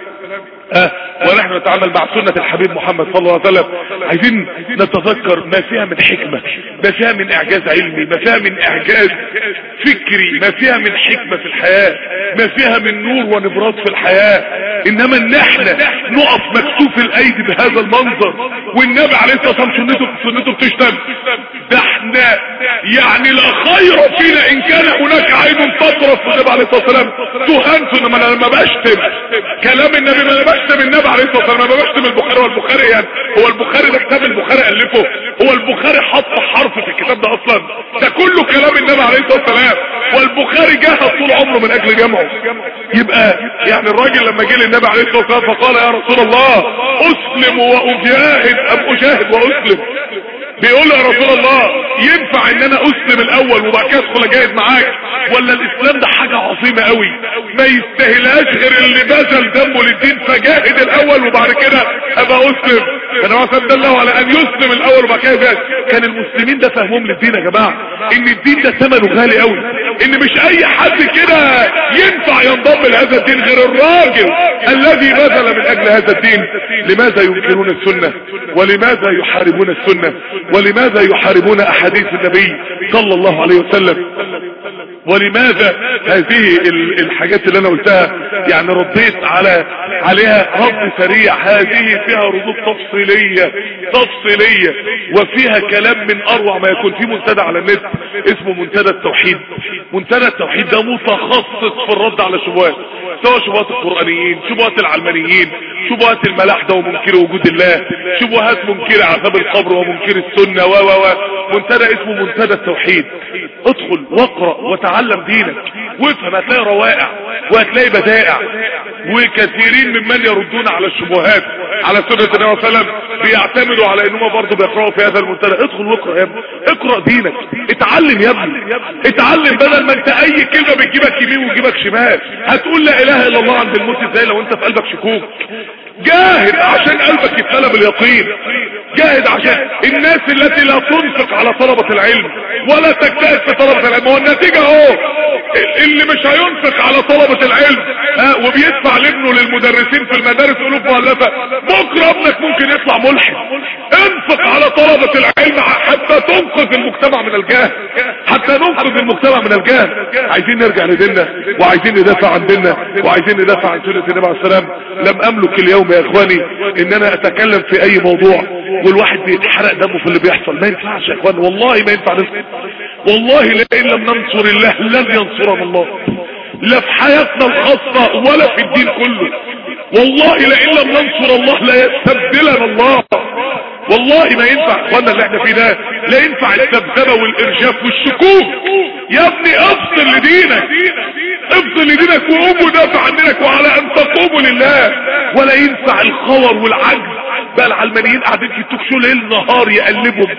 أه ونحن نتعامل مع سنة الحبيب محمد صلى الله عليه وسلم عايزين نتذكر ما فيها من حكمة ما فيها من اعجاز علمي ما فيها من اعجاز فكري ما فيها من حكمة في الحياة ما فيها من نور ونبراس في الحياة انما ان احنا نقف مكتوف الايدي بهذا المنظر والنبي عليه الصلاة والسلام سنته سنته بتشتم ده احنا يعني لا خير فينا ان كان هناك عين تطرف في النبي عليه الصلاة والسلام تهنت انما انا لما بشتم كلام النبي ما انا بشتم النبي عليه الصلاة والسلام ما بشتم البخاري والبخاري يعني هو البخاري ده كتاب البخاري الفه هو البخاري حط حرف في الكتاب ده اصلا ده كله كلام النبي عليه الصلاة والسلام والبخاري جاهد طول عمره من اجل جمعه يبقى يعني الراجل لما جه للنبي عليه الصلاة والسلام فقال يا رسول الله اسلم واجاهد ام اجاهد واسلم بيقول له يا رسول الله ينفع ان انا اسلم الاول وبعد كده ادخل اجاهد معاك ولا الاسلام ده حاجة عظيمة قوي ما يستاهلهاش غير اللي بذل دمه للدين فجاهد الاول وبعد كده ابقى اسلم انا مثلا دله على ان يسلم الاول وبعد كده يجاهد كان المسلمين ده فهمهم للدين يا جماعة ان الدين ده ثمنه غالي قوي ان مش اي حد كده ينفع ينضم لهذا الدين غير الراجل الذي بذل من اجل هذا الدين لماذا ينكرون السنة ولماذا يحاربون السنة ولماذا يحاربون احاديث النبي صلى الله عليه وسلم ولماذا هذه ال- الحاجات اللي انا قلتها يعني رديت على عليها رد سريع هذه فيها ردود تفصيلية تفصيلية وفيها كلام من اروع ما يكون في منتدى على النت اسمه منتدى التوحيد منتدى التوحيد ده متخصص في الرد على الشبهات سواء شبهات القرآنيين شبهات العلمانيين شبهات الملاحدة ومنكر وجود الله شبهات منكر عذاب القبر ومنكر السنة و و و منتدى اسمه منتدى التوحيد ادخل واقرأ وتعلم دينك وافهم هتلاقي روائع وهتلاقي بدائع وكثيرين ممن يردون على الشبهات على سنة النبي صلى الله عليه وسلم بيعتمدوا على انهم برضه بيقرأوا في هذا المنتدى ادخل واقرأ يا ابني اقرأ دينك اتعلم يا ابني اتعلم بدل ما انت اي كلمة بتجيبك يمين وتجيبك شمال هتقول لا اله الا الله عند الموت ازاي لو انت في قلبك شكوك جاهد عشان قلبك يتملى باليقين جاهد عشان الناس التي لا تنفق على طلبة العلم ولا تجتهد في طلبة العلم هو النتيجة اهو اللي مش هينفق على طلبة العلم ها وبيدفع لابنه للمدرسين في المدارس الوف مؤلفة بكرة ابنك ممكن يطلع ملحد انفق على طلبة العلم حتى تنقذ المجتمع من الجهل حتى ننقذ المجتمع من الجهل عايزين نرجع لديننا وعايزين ندافع عن ديننا وعايزين ندافع عن سنة النبي عليه السلام لم املك اليوم يا اخواني ان انا اتكلم في اي موضوع والواحد بيتحرق دمه في اللي بيحصل ما ينفعش يا اخواني والله ما ينفع نسكت والله لئن لم ننصر الله لن ينصرنا الله لا في حياتنا الخاصة ولا في الدين كله والله لئن لم ننصر الله لا يستبدلنا الله والله ما ينفع اخوانا اللي احنا فيه ده لا ينفع الذبذبه والارجاف والشكوك يا ابني افصل لدينك افصل لدينك وقوم ودافع عن دينك وعلى ان تقوموا لله ولا ينفع الخور والعجز بقى العلمانيين قاعدين في التوك شو ليل نهار يقلبهم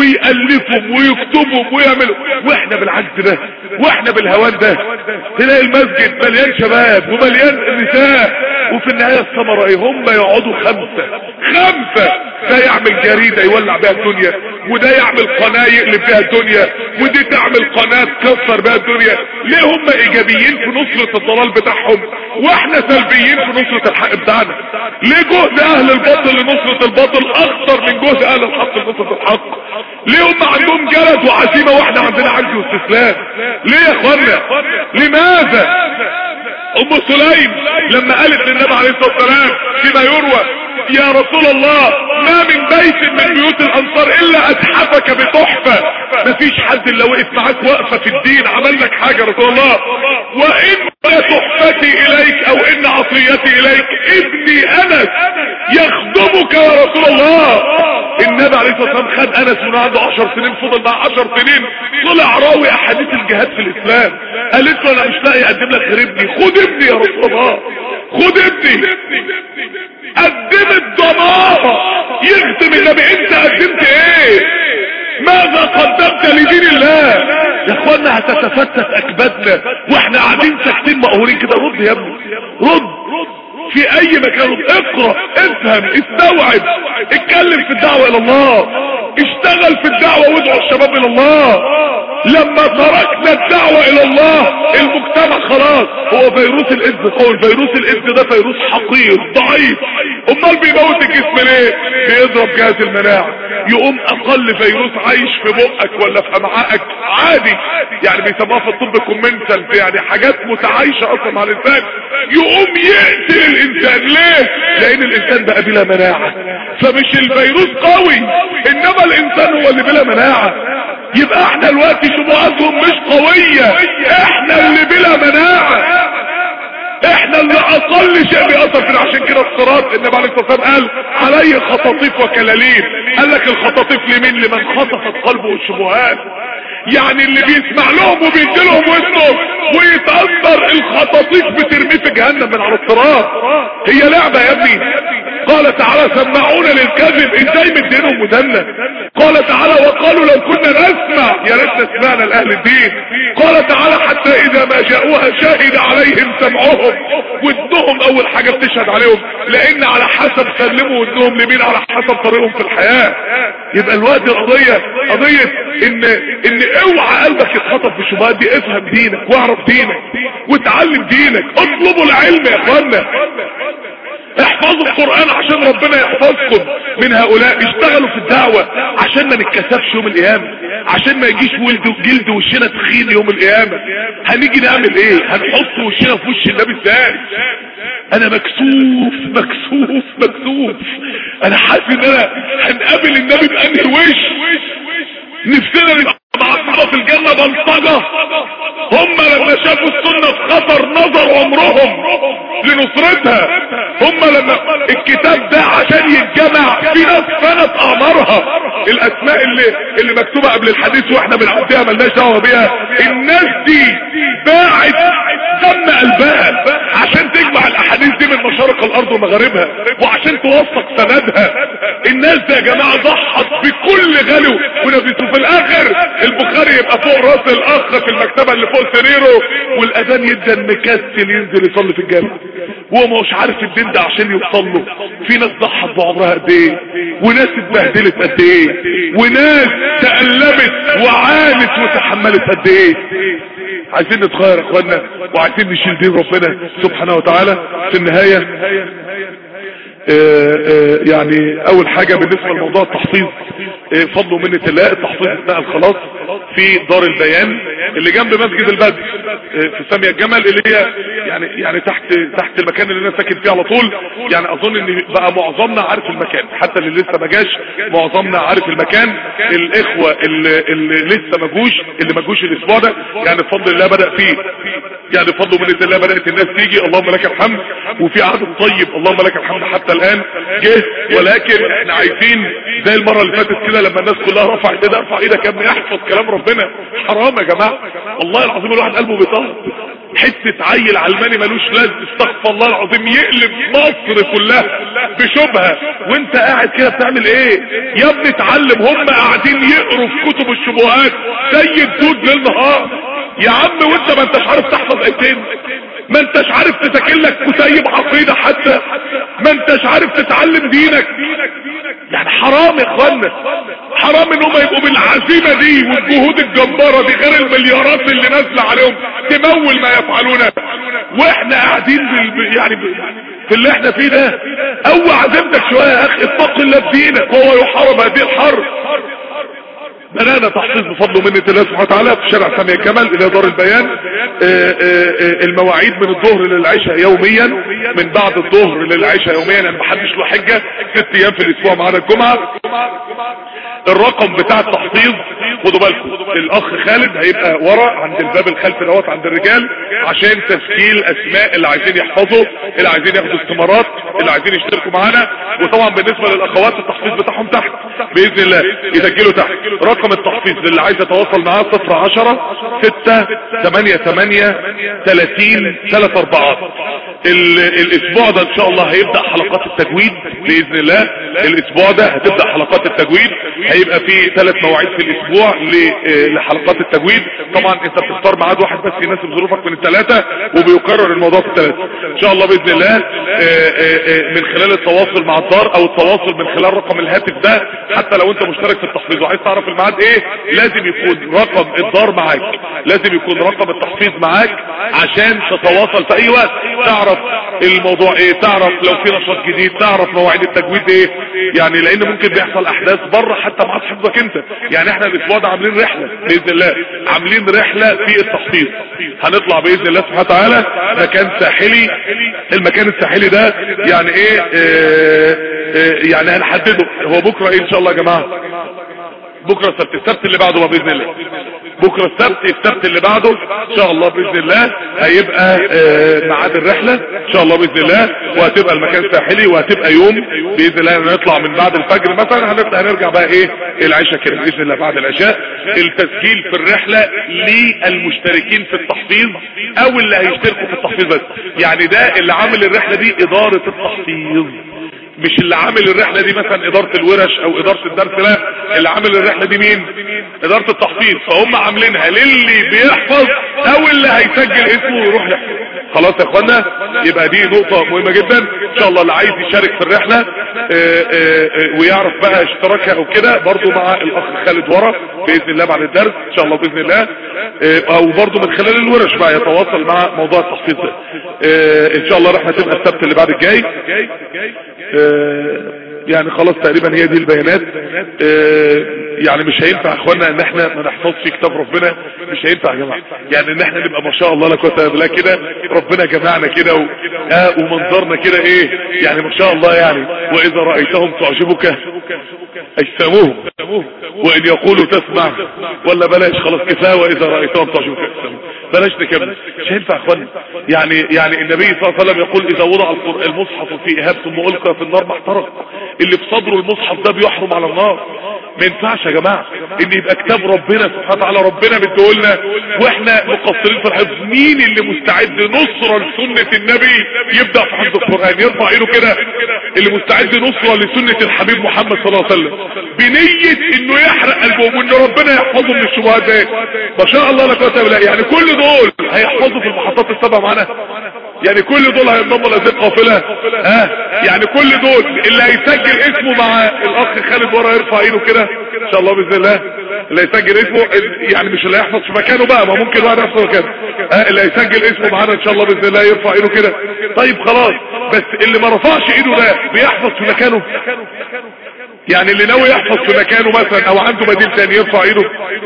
ويألفهم ويكتبهم ويعملوا واحنا بالعجز ده واحنا بالهوان ده تلاقي المسجد مليان شباب ومليان نساء وفي النهاية الثمرة ايه هم يقعدوا خمسة خمسة ده يعمل جريدة يولع بها الدنيا وده يعمل قناة يقلب بها الدنيا ودي تعمل قناة تكسر بها الدنيا ليه هم ايجابيين في نصرة الضلال بتاعهم واحنا سلبيين في نصرة الحق بتاعنا ليه جهد اهل الباطل لنصرة الباطل اكتر من جهد اهل الحق لنصرة الحق ليه هم عندهم جلد وعزيمة واحنا عندنا عجز واستسلام ليه يا اخوانا لماذا ام سليم لما قالت للنبي عليه الصلاة والسلام فيما يروى يا رسول الله ما من بيت من بيوت الانصار الا اتحفك بتحفة مفيش حد الا وقف معاك وقفة في الدين عمل لك حاجة يا رسول الله وان تحفتي اليك او ان عطيتي اليك ابني انس يخدمك يا رسول الله النبي عليه الصلاة والسلام خد انس من عنده عشر سنين فضل معاه عشر سنين طلع راوي احاديث الجهاد في الاسلام قالت له انا مش لاقي اقدم لك غير ابني خد ابني يا رسول الله خد ابني قدمت ضمارة يختم النبي انت قدمت ايه ماذا قدمت لدين الله يا اخوانا هتتفتت اكبادنا واحنا قاعدين ساكتين مقهورين كده رد يا ابني رد في اي مكان رد اقرأ افهم استوعب اتكلم في الدعوة الى الله اشتغل في الدعوة وادعو الشباب الى الله لما تركنا الدعوة الى الله المجتمع خلاص هو فيروس الايدز قوي فيروس الايدز ده فيروس حقير ضعيف امال بيموت الجسم ليه بيضرب جهاز المناعة يقوم اقل فيروس عايش في بقك ولا في امعائك عادي يعني بيسموها في الطب كومنتال يعني حاجات متعايشة اصلا مع الانسان يقوم يقتل الانسان ليه لان الانسان بقى بلا مناعة فمش الفيروس قوي انما الانسان هو اللي بلا مناعة يبقى احنا دلوقتي شبهاتهم مش قوية احنا اللي بلا مناعة احنا اللي اقل شيء بيأثر فينا عشان كده الصراط النبي عليه الصلاة والسلام قال علي خطاطيف وكلاليب قال لك الخطاطيف لمين لمن خطفت قلبه الشبهات يعني اللي بيسمع لهم وبيدي لهم ودنه ويتأثر الخطاطيف بترميه في جهنم من على الصراط هي لعبة يا ابني قال تعالى سمعون للكذب ازاي مدينهم ودنا قال تعالى وقالوا لو كنا نسمع يا ريتنا سمعنا لاهل الدين قال تعالى حتى اذا ما جاءوها شهد عليهم سمعهم ودنهم اول حاجة بتشهد عليهم لان على حسب سلموا ودنهم لمين على حسب طريقهم في الحياة يبقى الوقت القضية قضية ان ان اوعى قلبك يتخطف بالشبهات دي افهم دينك واعرف دينك وتعلم دينك اطلبوا العلم يا اخوانا احفظوا القرآن عشان ربنا يحفظكم من هؤلاء اشتغلوا في الدعوة عشان ما نتكسفش يوم القيامة عشان ما يجيش ولد جلد وشنا تخين يوم القيامة هنيجي نعمل ايه هنحط وشنا في وش النبي ازاي انا مكسوف مكسوف مكسوف انا حاسس ان انا هنقابل النبي بانهي وش نفسنا نبقى مع اصحابه في الجنة بلطجة هم لما شافوا السنة في خطر نظروا عمرهم لنصرتها هم لما الكتاب ده عشان يتجمع في ناس فنت اعمارها الاسماء اللي اللي مكتوبة قبل الحديث واحنا بنعديها ملناش دعوة بيها الناس دي باعت دم قلبها عشان تجمع الاحاديث دي من مشارق الارض ومغاربها وعشان توثق سندها الناس دي يا جماعة ضحت بكل غلو ونفسه في الاخر البخاري يبقى فوق راس الاخ في المكتبة اللي فوق سريره والاذان يدن مكسل ينزل يصلي في الجامع وهو مش عارف الدين ده عشان يوصل له في ناس ضحت بعمرها قد ايه وناس اتبهدلت قد ايه وناس تألمت وعانت وتحملت قد ايه عايزين نتغير يا اخوانا وعايزين نشيل دين ربنا سبحانه وتعالى في النهاية آآ آآ يعني اول حاجة بالنسبة لموضوع التحفيظ فضل ومنة الله التحفيظ اثناء الخلاص في دار البيان اللي جنب مسجد البدر في سامية الجمل اللي هي يعني يعني تحت تحت المكان اللي انا ساكن فيه على طول يعني اظن ان بقى معظمنا عارف المكان حتى اللي لسه ما جاش معظمنا عارف المكان الاخوة اللي, اللي لسه ما جوش اللي ما جوش الاسبوع ده يعني بفضل الله بدأ فيه يعني بفضل ومنة الله بدأت الناس تيجي اللهم لك الحمد وفي عدد طيب اللهم لك الحمد حتى الان جه ولكن احنا عايزين زي المرة اللي فاتت كده لما الناس كلها رفعت ايدها ارفع ايدك يا ابني احفظ كلام ربنا حرام يا جماعة والله العظيم الواحد قلبه بيطهر حتة عيل علماني ملوش لازم استغفر الله العظيم يقلب مصر كلها بشبهة وانت قاعد كده بتعمل ايه يا ابني اتعلم هم قاعدين يقروا في كتب الشبهات زي الدود للنهار يا عم وانت ما انتش عارف تحفظ ايتين ما انتش عارف تذاكر لك كتيب عقيدة حتى ما انتش عارف تتعلم دينك يعني حرام يا اخوانا حرام ان هم يبقوا بالعزيمة دي والجهود الجبارة دي غير المليارات اللي نازلة عليهم تمول ما يفعلونه واحنا قاعدين بال... يعني ب... في اللي احنا فيه ده قوي عزيمتك شوية يا اخي اتق الله في دينك وهو يحارب هذه الحرب بدأنا تحفيظ بفضل منة الله سبحانه وتعالى في شارع سامية الجمل الى دار البيان آآ آآ المواعيد من الظهر للعشاء يوميا من بعد الظهر للعشاء يوميا يعني محدش له حجة ست ايام في الاسبوع معانا الجمعة الرقم بتاع التحفيظ خدوا بالكم الاخ خالد هيبقى ورا عند الباب الخلفي دوت عند الرجال عشان تسجيل اسماء اللي عايزين يحفظوا اللي عايزين ياخدوا استمارات اللي عايزين يشتركوا معانا وطبعا بالنسبة للاخوات التحفيظ بتاعهم تحت باذن الله يسجلوا تحت رقم التحفيظ اللي عايز يتواصل معاه 0 10 6 8 8 30 3 4 الاسبوع ده ان شاء الله هيبدأ حلقات التجويد باذن الله الاسبوع ده هتبدأ حلقات التجويد هيبقى في ثلاث مواعيد في الاسبوع لحلقات التجويد طبعا انت بتختار ميعاد واحد بس يناسب ظروفك من الثلاثة وبيكرر الموضوع في الثلاثة ان شاء الله باذن الله من خلال التواصل مع الدار او التواصل من خلال رقم الهاتف ده حتى لو انت مشترك في التحفيظ وعايز تعرف الميعاد ايه لازم يكون رقم الدار معاك لازم يكون رقم التحفيظ معاك عشان تتواصل في اي وقت تعرف الموضوع ايه تعرف لو في نشاط جديد تعرف مواعيد التجويد ايه يعني لان ممكن بيحصل احداث بره حتى مع حفظك انت يعني احنا الاسبوع ده عاملين رحلة باذن الله عاملين رحلة في التخطيط هنطلع باذن الله سبحانه وتعالى مكان ساحلي المكان الساحلي ده يعني ايه اه اه يعني هنحدده هو بكرة ايه ان شاء الله يا جماعة بكرة السبت السبت اللي بعده باذن الله بكرة السبت السبت اللي بعده ان شاء الله باذن الله هيبقى ميعاد الرحلة ان شاء الله باذن الله وهتبقى المكان ساحلي وهتبقى يوم باذن الله نطلع من بعد الفجر مثلا هنبدا هنرجع بقى ايه العشاء كده باذن الله بعد العشاء التسجيل في الرحلة للمشتركين في التحفيظ او اللي هيشتركوا في التحفيظ بس يعني ده اللي عامل الرحلة دي ادارة التحفيظ مش اللي عامل الرحلة دي مثلا ادارة الورش او ادارة الدرس لا اللي عامل الرحلة دي مين ادارة التحفيظ فهم عاملينها للي بيحفظ او اللي هيسجل اسمه ويروح يحفظ خلاص يا اخوانا يبقى دي نقطة مهمة جدا ان شاء الله اللي عايز يشارك في الرحلة آه، آه، آه، ويعرف بقى اشتراكها او كده برضو مع الاخ خالد ورا باذن الله بعد الدرس ان شاء الله باذن الله آه، او برضو من خلال الورش بقى يتواصل مع موضوع التحفيظ ده آه، ان شاء الله الرحلة تبقى السبت اللي بعد الجاي آه، يعني خلاص تقريبا هي دي البيانات آه، يعني مش هينفع يا اخوانا ان احنا ما نحفظش كتاب ربنا مش هينفع يا جماعه يعني ان احنا نبقى ما شاء الله لا قوه الا بالله كده ربنا جمعنا كده و... آه ومنظرنا كده ايه يعني ما شاء الله يعني واذا رايتهم تعجبك اجسامهم وان يقولوا تسمع ولا بلاش خلاص كفايه واذا رايتهم تعجبك اجسامهم بلاش نكمل مش هينفع يا اخوانا يعني يعني النبي صلى الله عليه وسلم يقول اذا وضع القر- المصحف في اهاب ثم القى في النار ما احترق اللي في صدره المصحف ده بيحرم على النار ما ينفعش يا جماعه ان يبقى كتاب ربنا سبحانه وتعالى ربنا مديهولنا واحنا مقصرين في الحفظ مين اللي مستعد نصرا لسنه النبي يبدا في حفظ القران يرفع ايده كده اللي مستعد نصرا لسنه الحبيب محمد صلى الله عليه وسلم بنيه انه يحرق قلبه وان ربنا يحفظه من الشبهات دي ما شاء الله لا قوه الا بالله يعني كل دول هيحفظوا في المحطات السبع معانا يعني كل دول هينضموا لهذه القافله ها يعني كل دول اللي هيسجل اسمه مع الاخ خالد ورا يرفع ايده كده ان شاء الله باذن الله اللي هيسجل اسمه ال- يعني مش اللي هيحفظ في مكانه بقى ما ممكن واحد يحفظ في مكانه ها اللي هيسجل اسمه معانا ان شاء الله باذن الله يرفع ايده كده طيب خلاص بس اللي ما رفعش ايده ده بيحفظ في مكانه يعني اللي ناوي يحفظ في مكانه مثلا او عنده بديل تاني يرفع ايده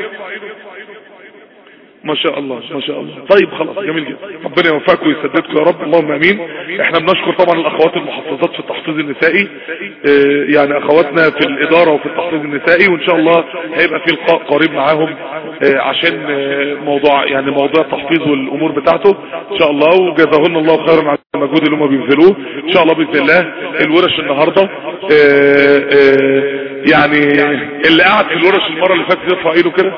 ما شاء الله ما شاء الله طيب خلاص جميل جدا ربنا يوفقكم ويسددكم يا رب اللهم امين احنا بنشكر طبعا الاخوات المحفظات في التحفيظ النسائي اه يعني اخواتنا في الاداره وفي التحفيظ النسائي وان شاء الله هيبقى في لقاء قريب معاهم اه عشان اه موضوع يعني موضوع التحفيظ والامور بتاعته ان شاء الله وجزاهن الله خيرا على المجهود اللي هم بيبذلوه ان شاء الله باذن الله الورش النهارده اه اه يعني اللي قاعد في الورش المره اللي فاتت يرفع ايده كده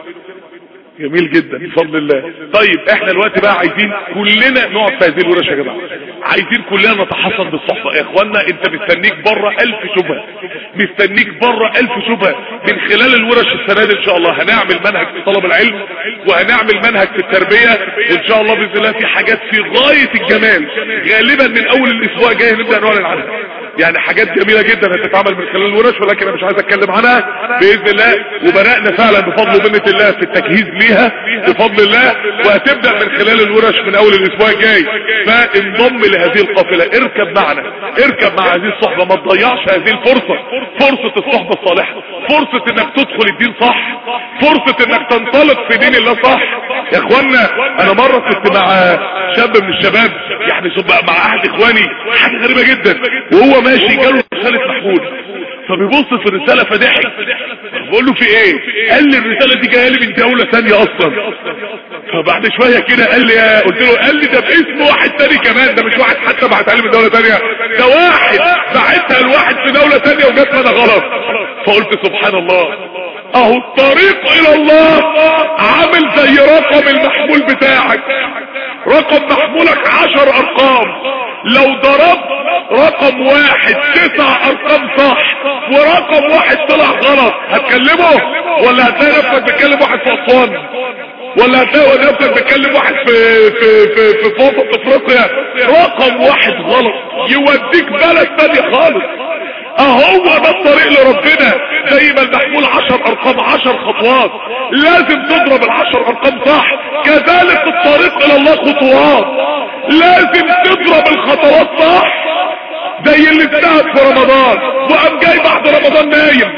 جميل جدا بفضل الله طيب احنا دلوقتي بقى عايزين كلنا نقعد في هذه الورش يا جماعه عايزين كلنا نتحصن بالصحبه يا اخوانا انت مستنيك بره الف شبهه مستنيك بره الف شبهه من خلال الورش السنه دي ان شاء الله هنعمل منهج في طلب العلم وهنعمل منهج في التربيه وان شاء الله باذن الله في حاجات في غايه الجمال غالبا من اول الاسبوع الجاي نبدا نعلن عنها يعني حاجات جميلة جدا هتتعمل من خلال الورش ولكن انا مش عايز اتكلم عنها باذن الله وبدأنا فعلا بفضل ومنة الله في التجهيز ليها بفضل الله وهتبدأ من خلال الورش من اول الاسبوع الجاي فانضم لهذه القافلة اركب معنا اركب مع هذه الصحبة ما تضيعش هذه الفرصة فرصة الصحبة الصالحة فرصة انك تدخل الدين صح فرصة انك تنطلق في دين الله صح يا اخوانا انا مرة كنت مع شاب من الشباب يعني شب- مع احد اخواني حاجة غريبة جدا وهو ماشي جاله رسالة محمود فبيبص في الرسالة فضحك بقول له في ايه قال لي الرسالة دي جايه لي من دولة ثانية اصلا فبعد شوية كده قال لي يا قلت له قال لي ده باسم واحد تاني كمان ده مش واحد حتى بعتها لي من دولة تانية ده واحد بعتها لواحد في دولة تانية وجات انا غلط فقلت سبحان الله اهو الطريق الى الله عامل زي رقم المحمول بتاعك رقم محمولك عشر ارقام لو ضربت رقم واحد تسع ارقام صح ورقم واحد طلع غلط هتكلمه ولا هتلاقي نفسك بتكلم واحد في اسوان ولا هتلاقي نفسك بتكلم واحد في في في في في وسط افريقيا رقم واحد غلط يوديك بلد تاني خالص اهو ده الطريق لربنا زي ما المحمول عشر ارقام عشر خطوات لازم تضرب العشر ارقام صح كذلك الطريق الى الله خطوات لازم تضرب الخطوات صح زي اللي اجتهد في رمضان وقام جاي بعد رمضان نايم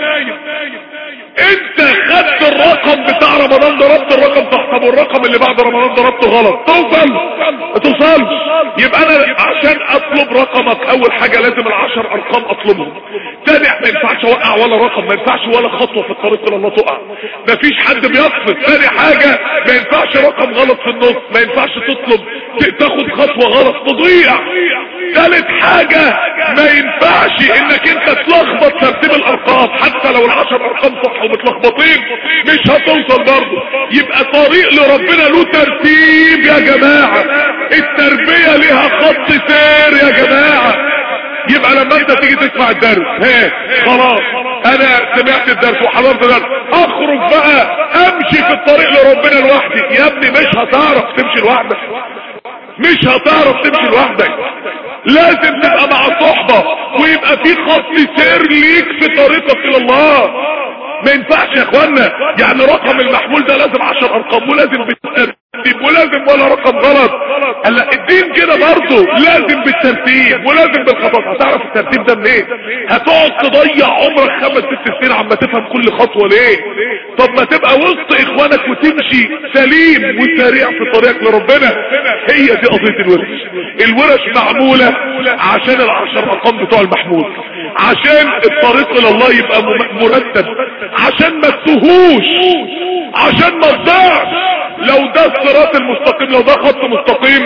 انت خدت الرقم بتاع رمضان ضربت الرقم صح طب والرقم اللي بعد رمضان ضربته غلط توصل ما توصلش يبقى انا عشان اطلب رقمك اول حاجة لازم العشر ارقام اطلبهم تاني ما ينفعش اوقع ولا رقم ما ينفعش ولا خطوة في الطريق الى الله تقع ما فيش حد بيقصد تاني حاجة ما ينفعش رقم غلط في النص ما ينفعش تطلب ت- تاخد خطوة غلط تضيع ثالث حاجة ما ينفعش انك انت تلخبط ترتيب الارقام حتى لو العشر ارقام صح ومتلخبطين مش هتوصل برضه يبقى طريق لربنا له ترتيب يا جماعة التربية لها خط سير يا جماعة يبقى لما انت تيجي تسمع الدرس ها خلاص انا سمعت الدرس وحضرت الدرس اخرج بقى امشي في الطريق لربنا لوحدي يا ابني مش هتعرف تمشي لوحدك مش هتعرف تمشي لوحدك لازم تبقى مع صحبة ويبقى في خط سير ليك في طريقك الى الله ما ينفعش يا اخوانا يعني رقم المحمول ده لازم عشر ارقام ولازم بالترتيب ولازم ولا رقم غلط هلا الدين كده برضه لازم بالترتيب ولازم بالخطوات هتعرف الترتيب ده منين هتقعد تضيع عمرك خمس ست سنين عما تفهم كل خطوه ليه طب ما تبقى وسط اخوانك وتمشي سليم وسريع في طريقك لربنا هي دي قضيه الورش الورش معموله عشان العشر ارقام بتوع المحمول عشان الطريق الى الله يبقى مرتب عشان ما تتهوش عشان ما تضيعش لو ده الصراط المستقيم لو ده خط مستقيم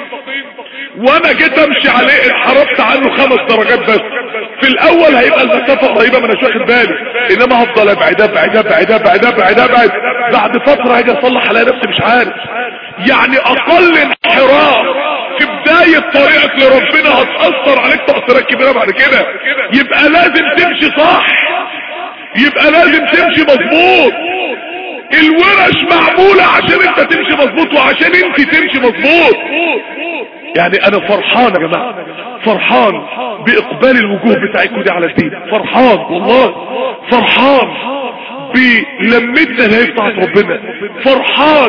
وانا جيت امشي عليه انحرفت عنه خمس درجات بس في الاول هيبقى المسافه قريبه ما اناش واخد بالي انما هفضل ابعد ابعد ابعد ابعد ابعد ابعد بعد فتره هاجي اصلح الاقي نفسي مش عارف يعني اقل انحراف في بداية طريقك لربنا هتأثر عليك تأثيرات كبيرة بعد كده يبقى لازم تمشي صح يبقى لازم تمشي مظبوط الورش معمولة عشان انت تمشي مظبوط وعشان انت تمشي مظبوط يعني انا فرحان يا جماعة فرحان باقبال الوجوه بتاعتكم دي على الدين فرحان والله فرحان بلمتنا اللي هي بتاعت ربنا فرحان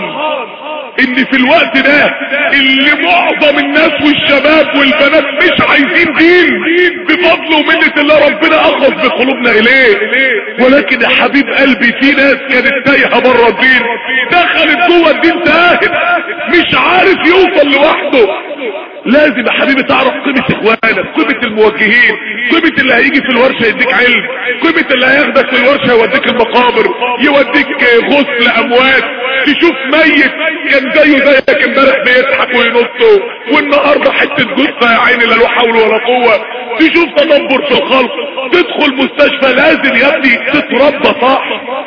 ان في الوقت ده اللي معظم الناس والشباب والبنات مش عايزين دين بفضل ومنة الله ربنا اخذ بقلوبنا اليه ولكن يا حبيب قلبي في ناس كانت تايهه بره الدين دخلت جوه الدين تاهت مش عارف يوصل لوحده لازم يا حبيبي تعرف قيمة اخوانك قيمة الموجهين قيمة اللي هيجي في الورشة يديك علم قيمة اللي هياخدك في الورشة يوديك المقابر يوديك غسل اموات تشوف ميت كان زيه زيك امبارح بيضحك وينط والنهارده حته جثه يا عيني لا له حول ولا قوه تشوف تدبر في الخلق تدخل مستشفى لازم يا ابني تتربى صح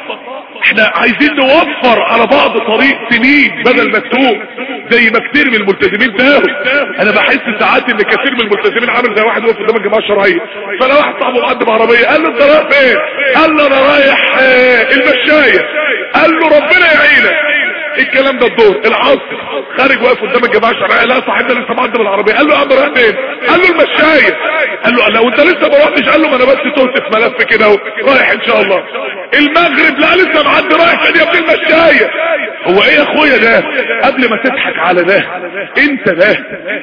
احنا عايزين نوفر على بعض طريق سنين بدل ما تتوه زي ما كتير من الملتزمين تاهوا انا بحس ساعات ان كثير من الملتزمين عامل زي واحد واقف قدام الجماعه الشرعيه فانا واحد صاحبه مقدم عربيه قال له انت رايح فين قال له انا رايح اه المشايه قال له ربنا يعينك الكلام ده الدور العصر خارج واقف قدام الجماعه الشرعيه لا صاحبنا لسه معدي بالعربيه قال له يا عم رايح فين قال له المشايه قال له لو انت لسه ما رحتش قال له ما انا بس تهت في ملف كده اهو رايح ان شاء الله المغرب لا لسه معدي رايح فين يا ابن المشايه هو ايه يا اخويا ده قبل ما تضحك على ده انت ده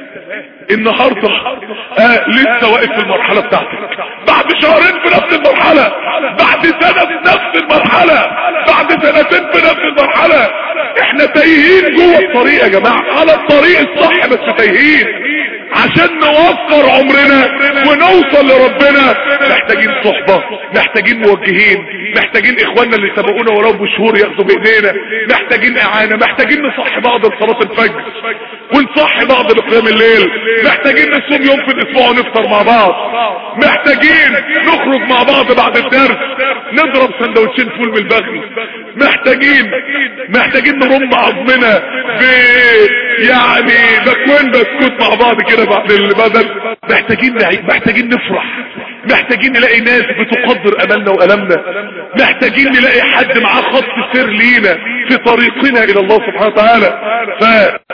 النهارده آه لسه واقف في المرحله بتاعتك بعد شهرين في نفس المرحله بعد سنه في نفس المرحله بعد سنتين في نفس المرحله احنا تايهين جوه الطريق يا جماعه على الطريق الصح بس تايهين عشان نوفر عمرنا ونوصل لربنا محتاجين صحبة محتاجين موجهين محتاجين اخواننا اللي سبقونا ولو بشهور ياخدوا بايدينا محتاجين اعانة محتاجين نصحي بعض لصلاة الفجر ونصحي بعض لقيام الليل محتاجين نصوم يوم في الاسبوع ونفطر مع بعض محتاجين نخرج مع بعض بعد الدرس نضرب سندوتشين فول من البغل محتاجين محتاجين نرم عظمنا ب يعني باكوين بسكوت مع بعض كده بعد البدل محتاجين نعيد محتاجين نفرح محتاجين نلاقي ناس بتقدر املنا والمنا محتاجين نلاقي حد معاه خط سير لينا في طريقنا الى الله سبحانه وتعالى ف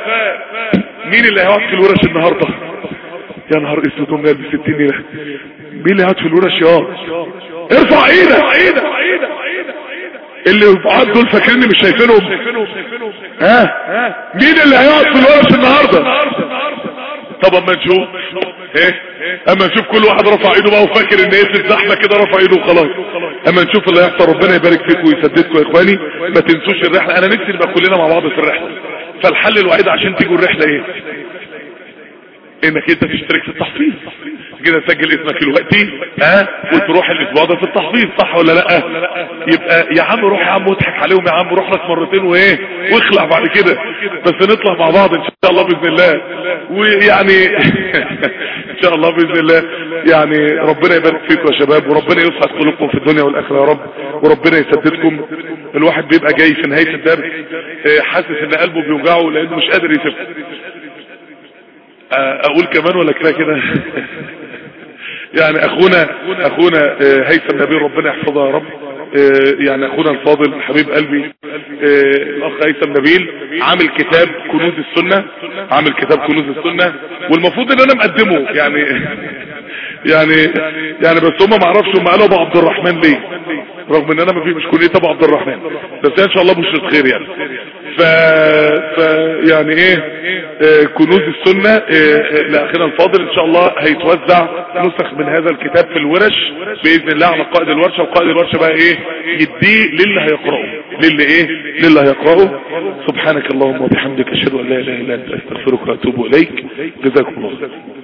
مين اللي هيقعد في الورش النهارده يا نهار اسود ومنال بستين ليله مين اللي هيقعد في الورش يا ارفع ايدك اللي رفعات دول فاكريني مش شايفينهم ها مين اللي هيقعد في الورش النهارده طب اما نشوف ايه اما نشوف كل واحد رفع ايده بقى وفاكر ان ايه في الزحمه كده رفع ايده وخلاص اما نشوف اللي هيحصل ربنا يبارك فيكم ويسددكم يا اخواني ما تنسوش الرحله انا نفسي نبقى كلنا مع بعض في الرحله فالحل الوحيد عشان تيجوا الرحله ايه انك انت تشترك في التحفيظ كده تسجل اسمك دلوقتي ها وتروح الاسبوع ده في التحفيظ صح ولا لا يبقى يا عم روح يا عم واضحك عليهم يا عم روح لك مرتين وايه واخلع بعد كده بس نطلع مع بعض ان شاء الله باذن الله ويعني ان شاء الله باذن الله يعني ربنا يبارك فيكم يا شباب وربنا يسعد قلوبكم في الدنيا والاخره يا رب وربنا يسددكم الواحد بيبقى جاي في نهايه الدرس حاسس ان قلبه بيوجعه لانه مش قادر يسيب اقول كمان ولا كده كده يعني اخونا اخونا هيثم نبيل ربنا يحفظه يا رب آه، يعني اخونا الفاضل حبيب قلبي آه، الاخ هيثم نبيل عامل كتاب كنوز السنة عامل كتاب كنوز السنة والمفروض ان انا مقدمه يعني يعني يعني بس هم ما اعرفش هم قالوا ابو عبد الرحمن ليه رغم ان انا ما في مش كليه ابو عبد الرحمن بس ان شاء الله بشرة خير يعني ف... ف يعني ايه آه كنوز السنة آه آه لاخينا الفاضل ان شاء الله هيتوزع نسخ من هذا الكتاب في الورش باذن الله على قائد الورشة وقائد الورشة بقى ايه يديه للي هيقرأه للي ايه للي هيقرأه سبحانك اللهم وبحمدك اشهد ان لا اله الا انت استغفرك واتوب اليك جزاكم الله خير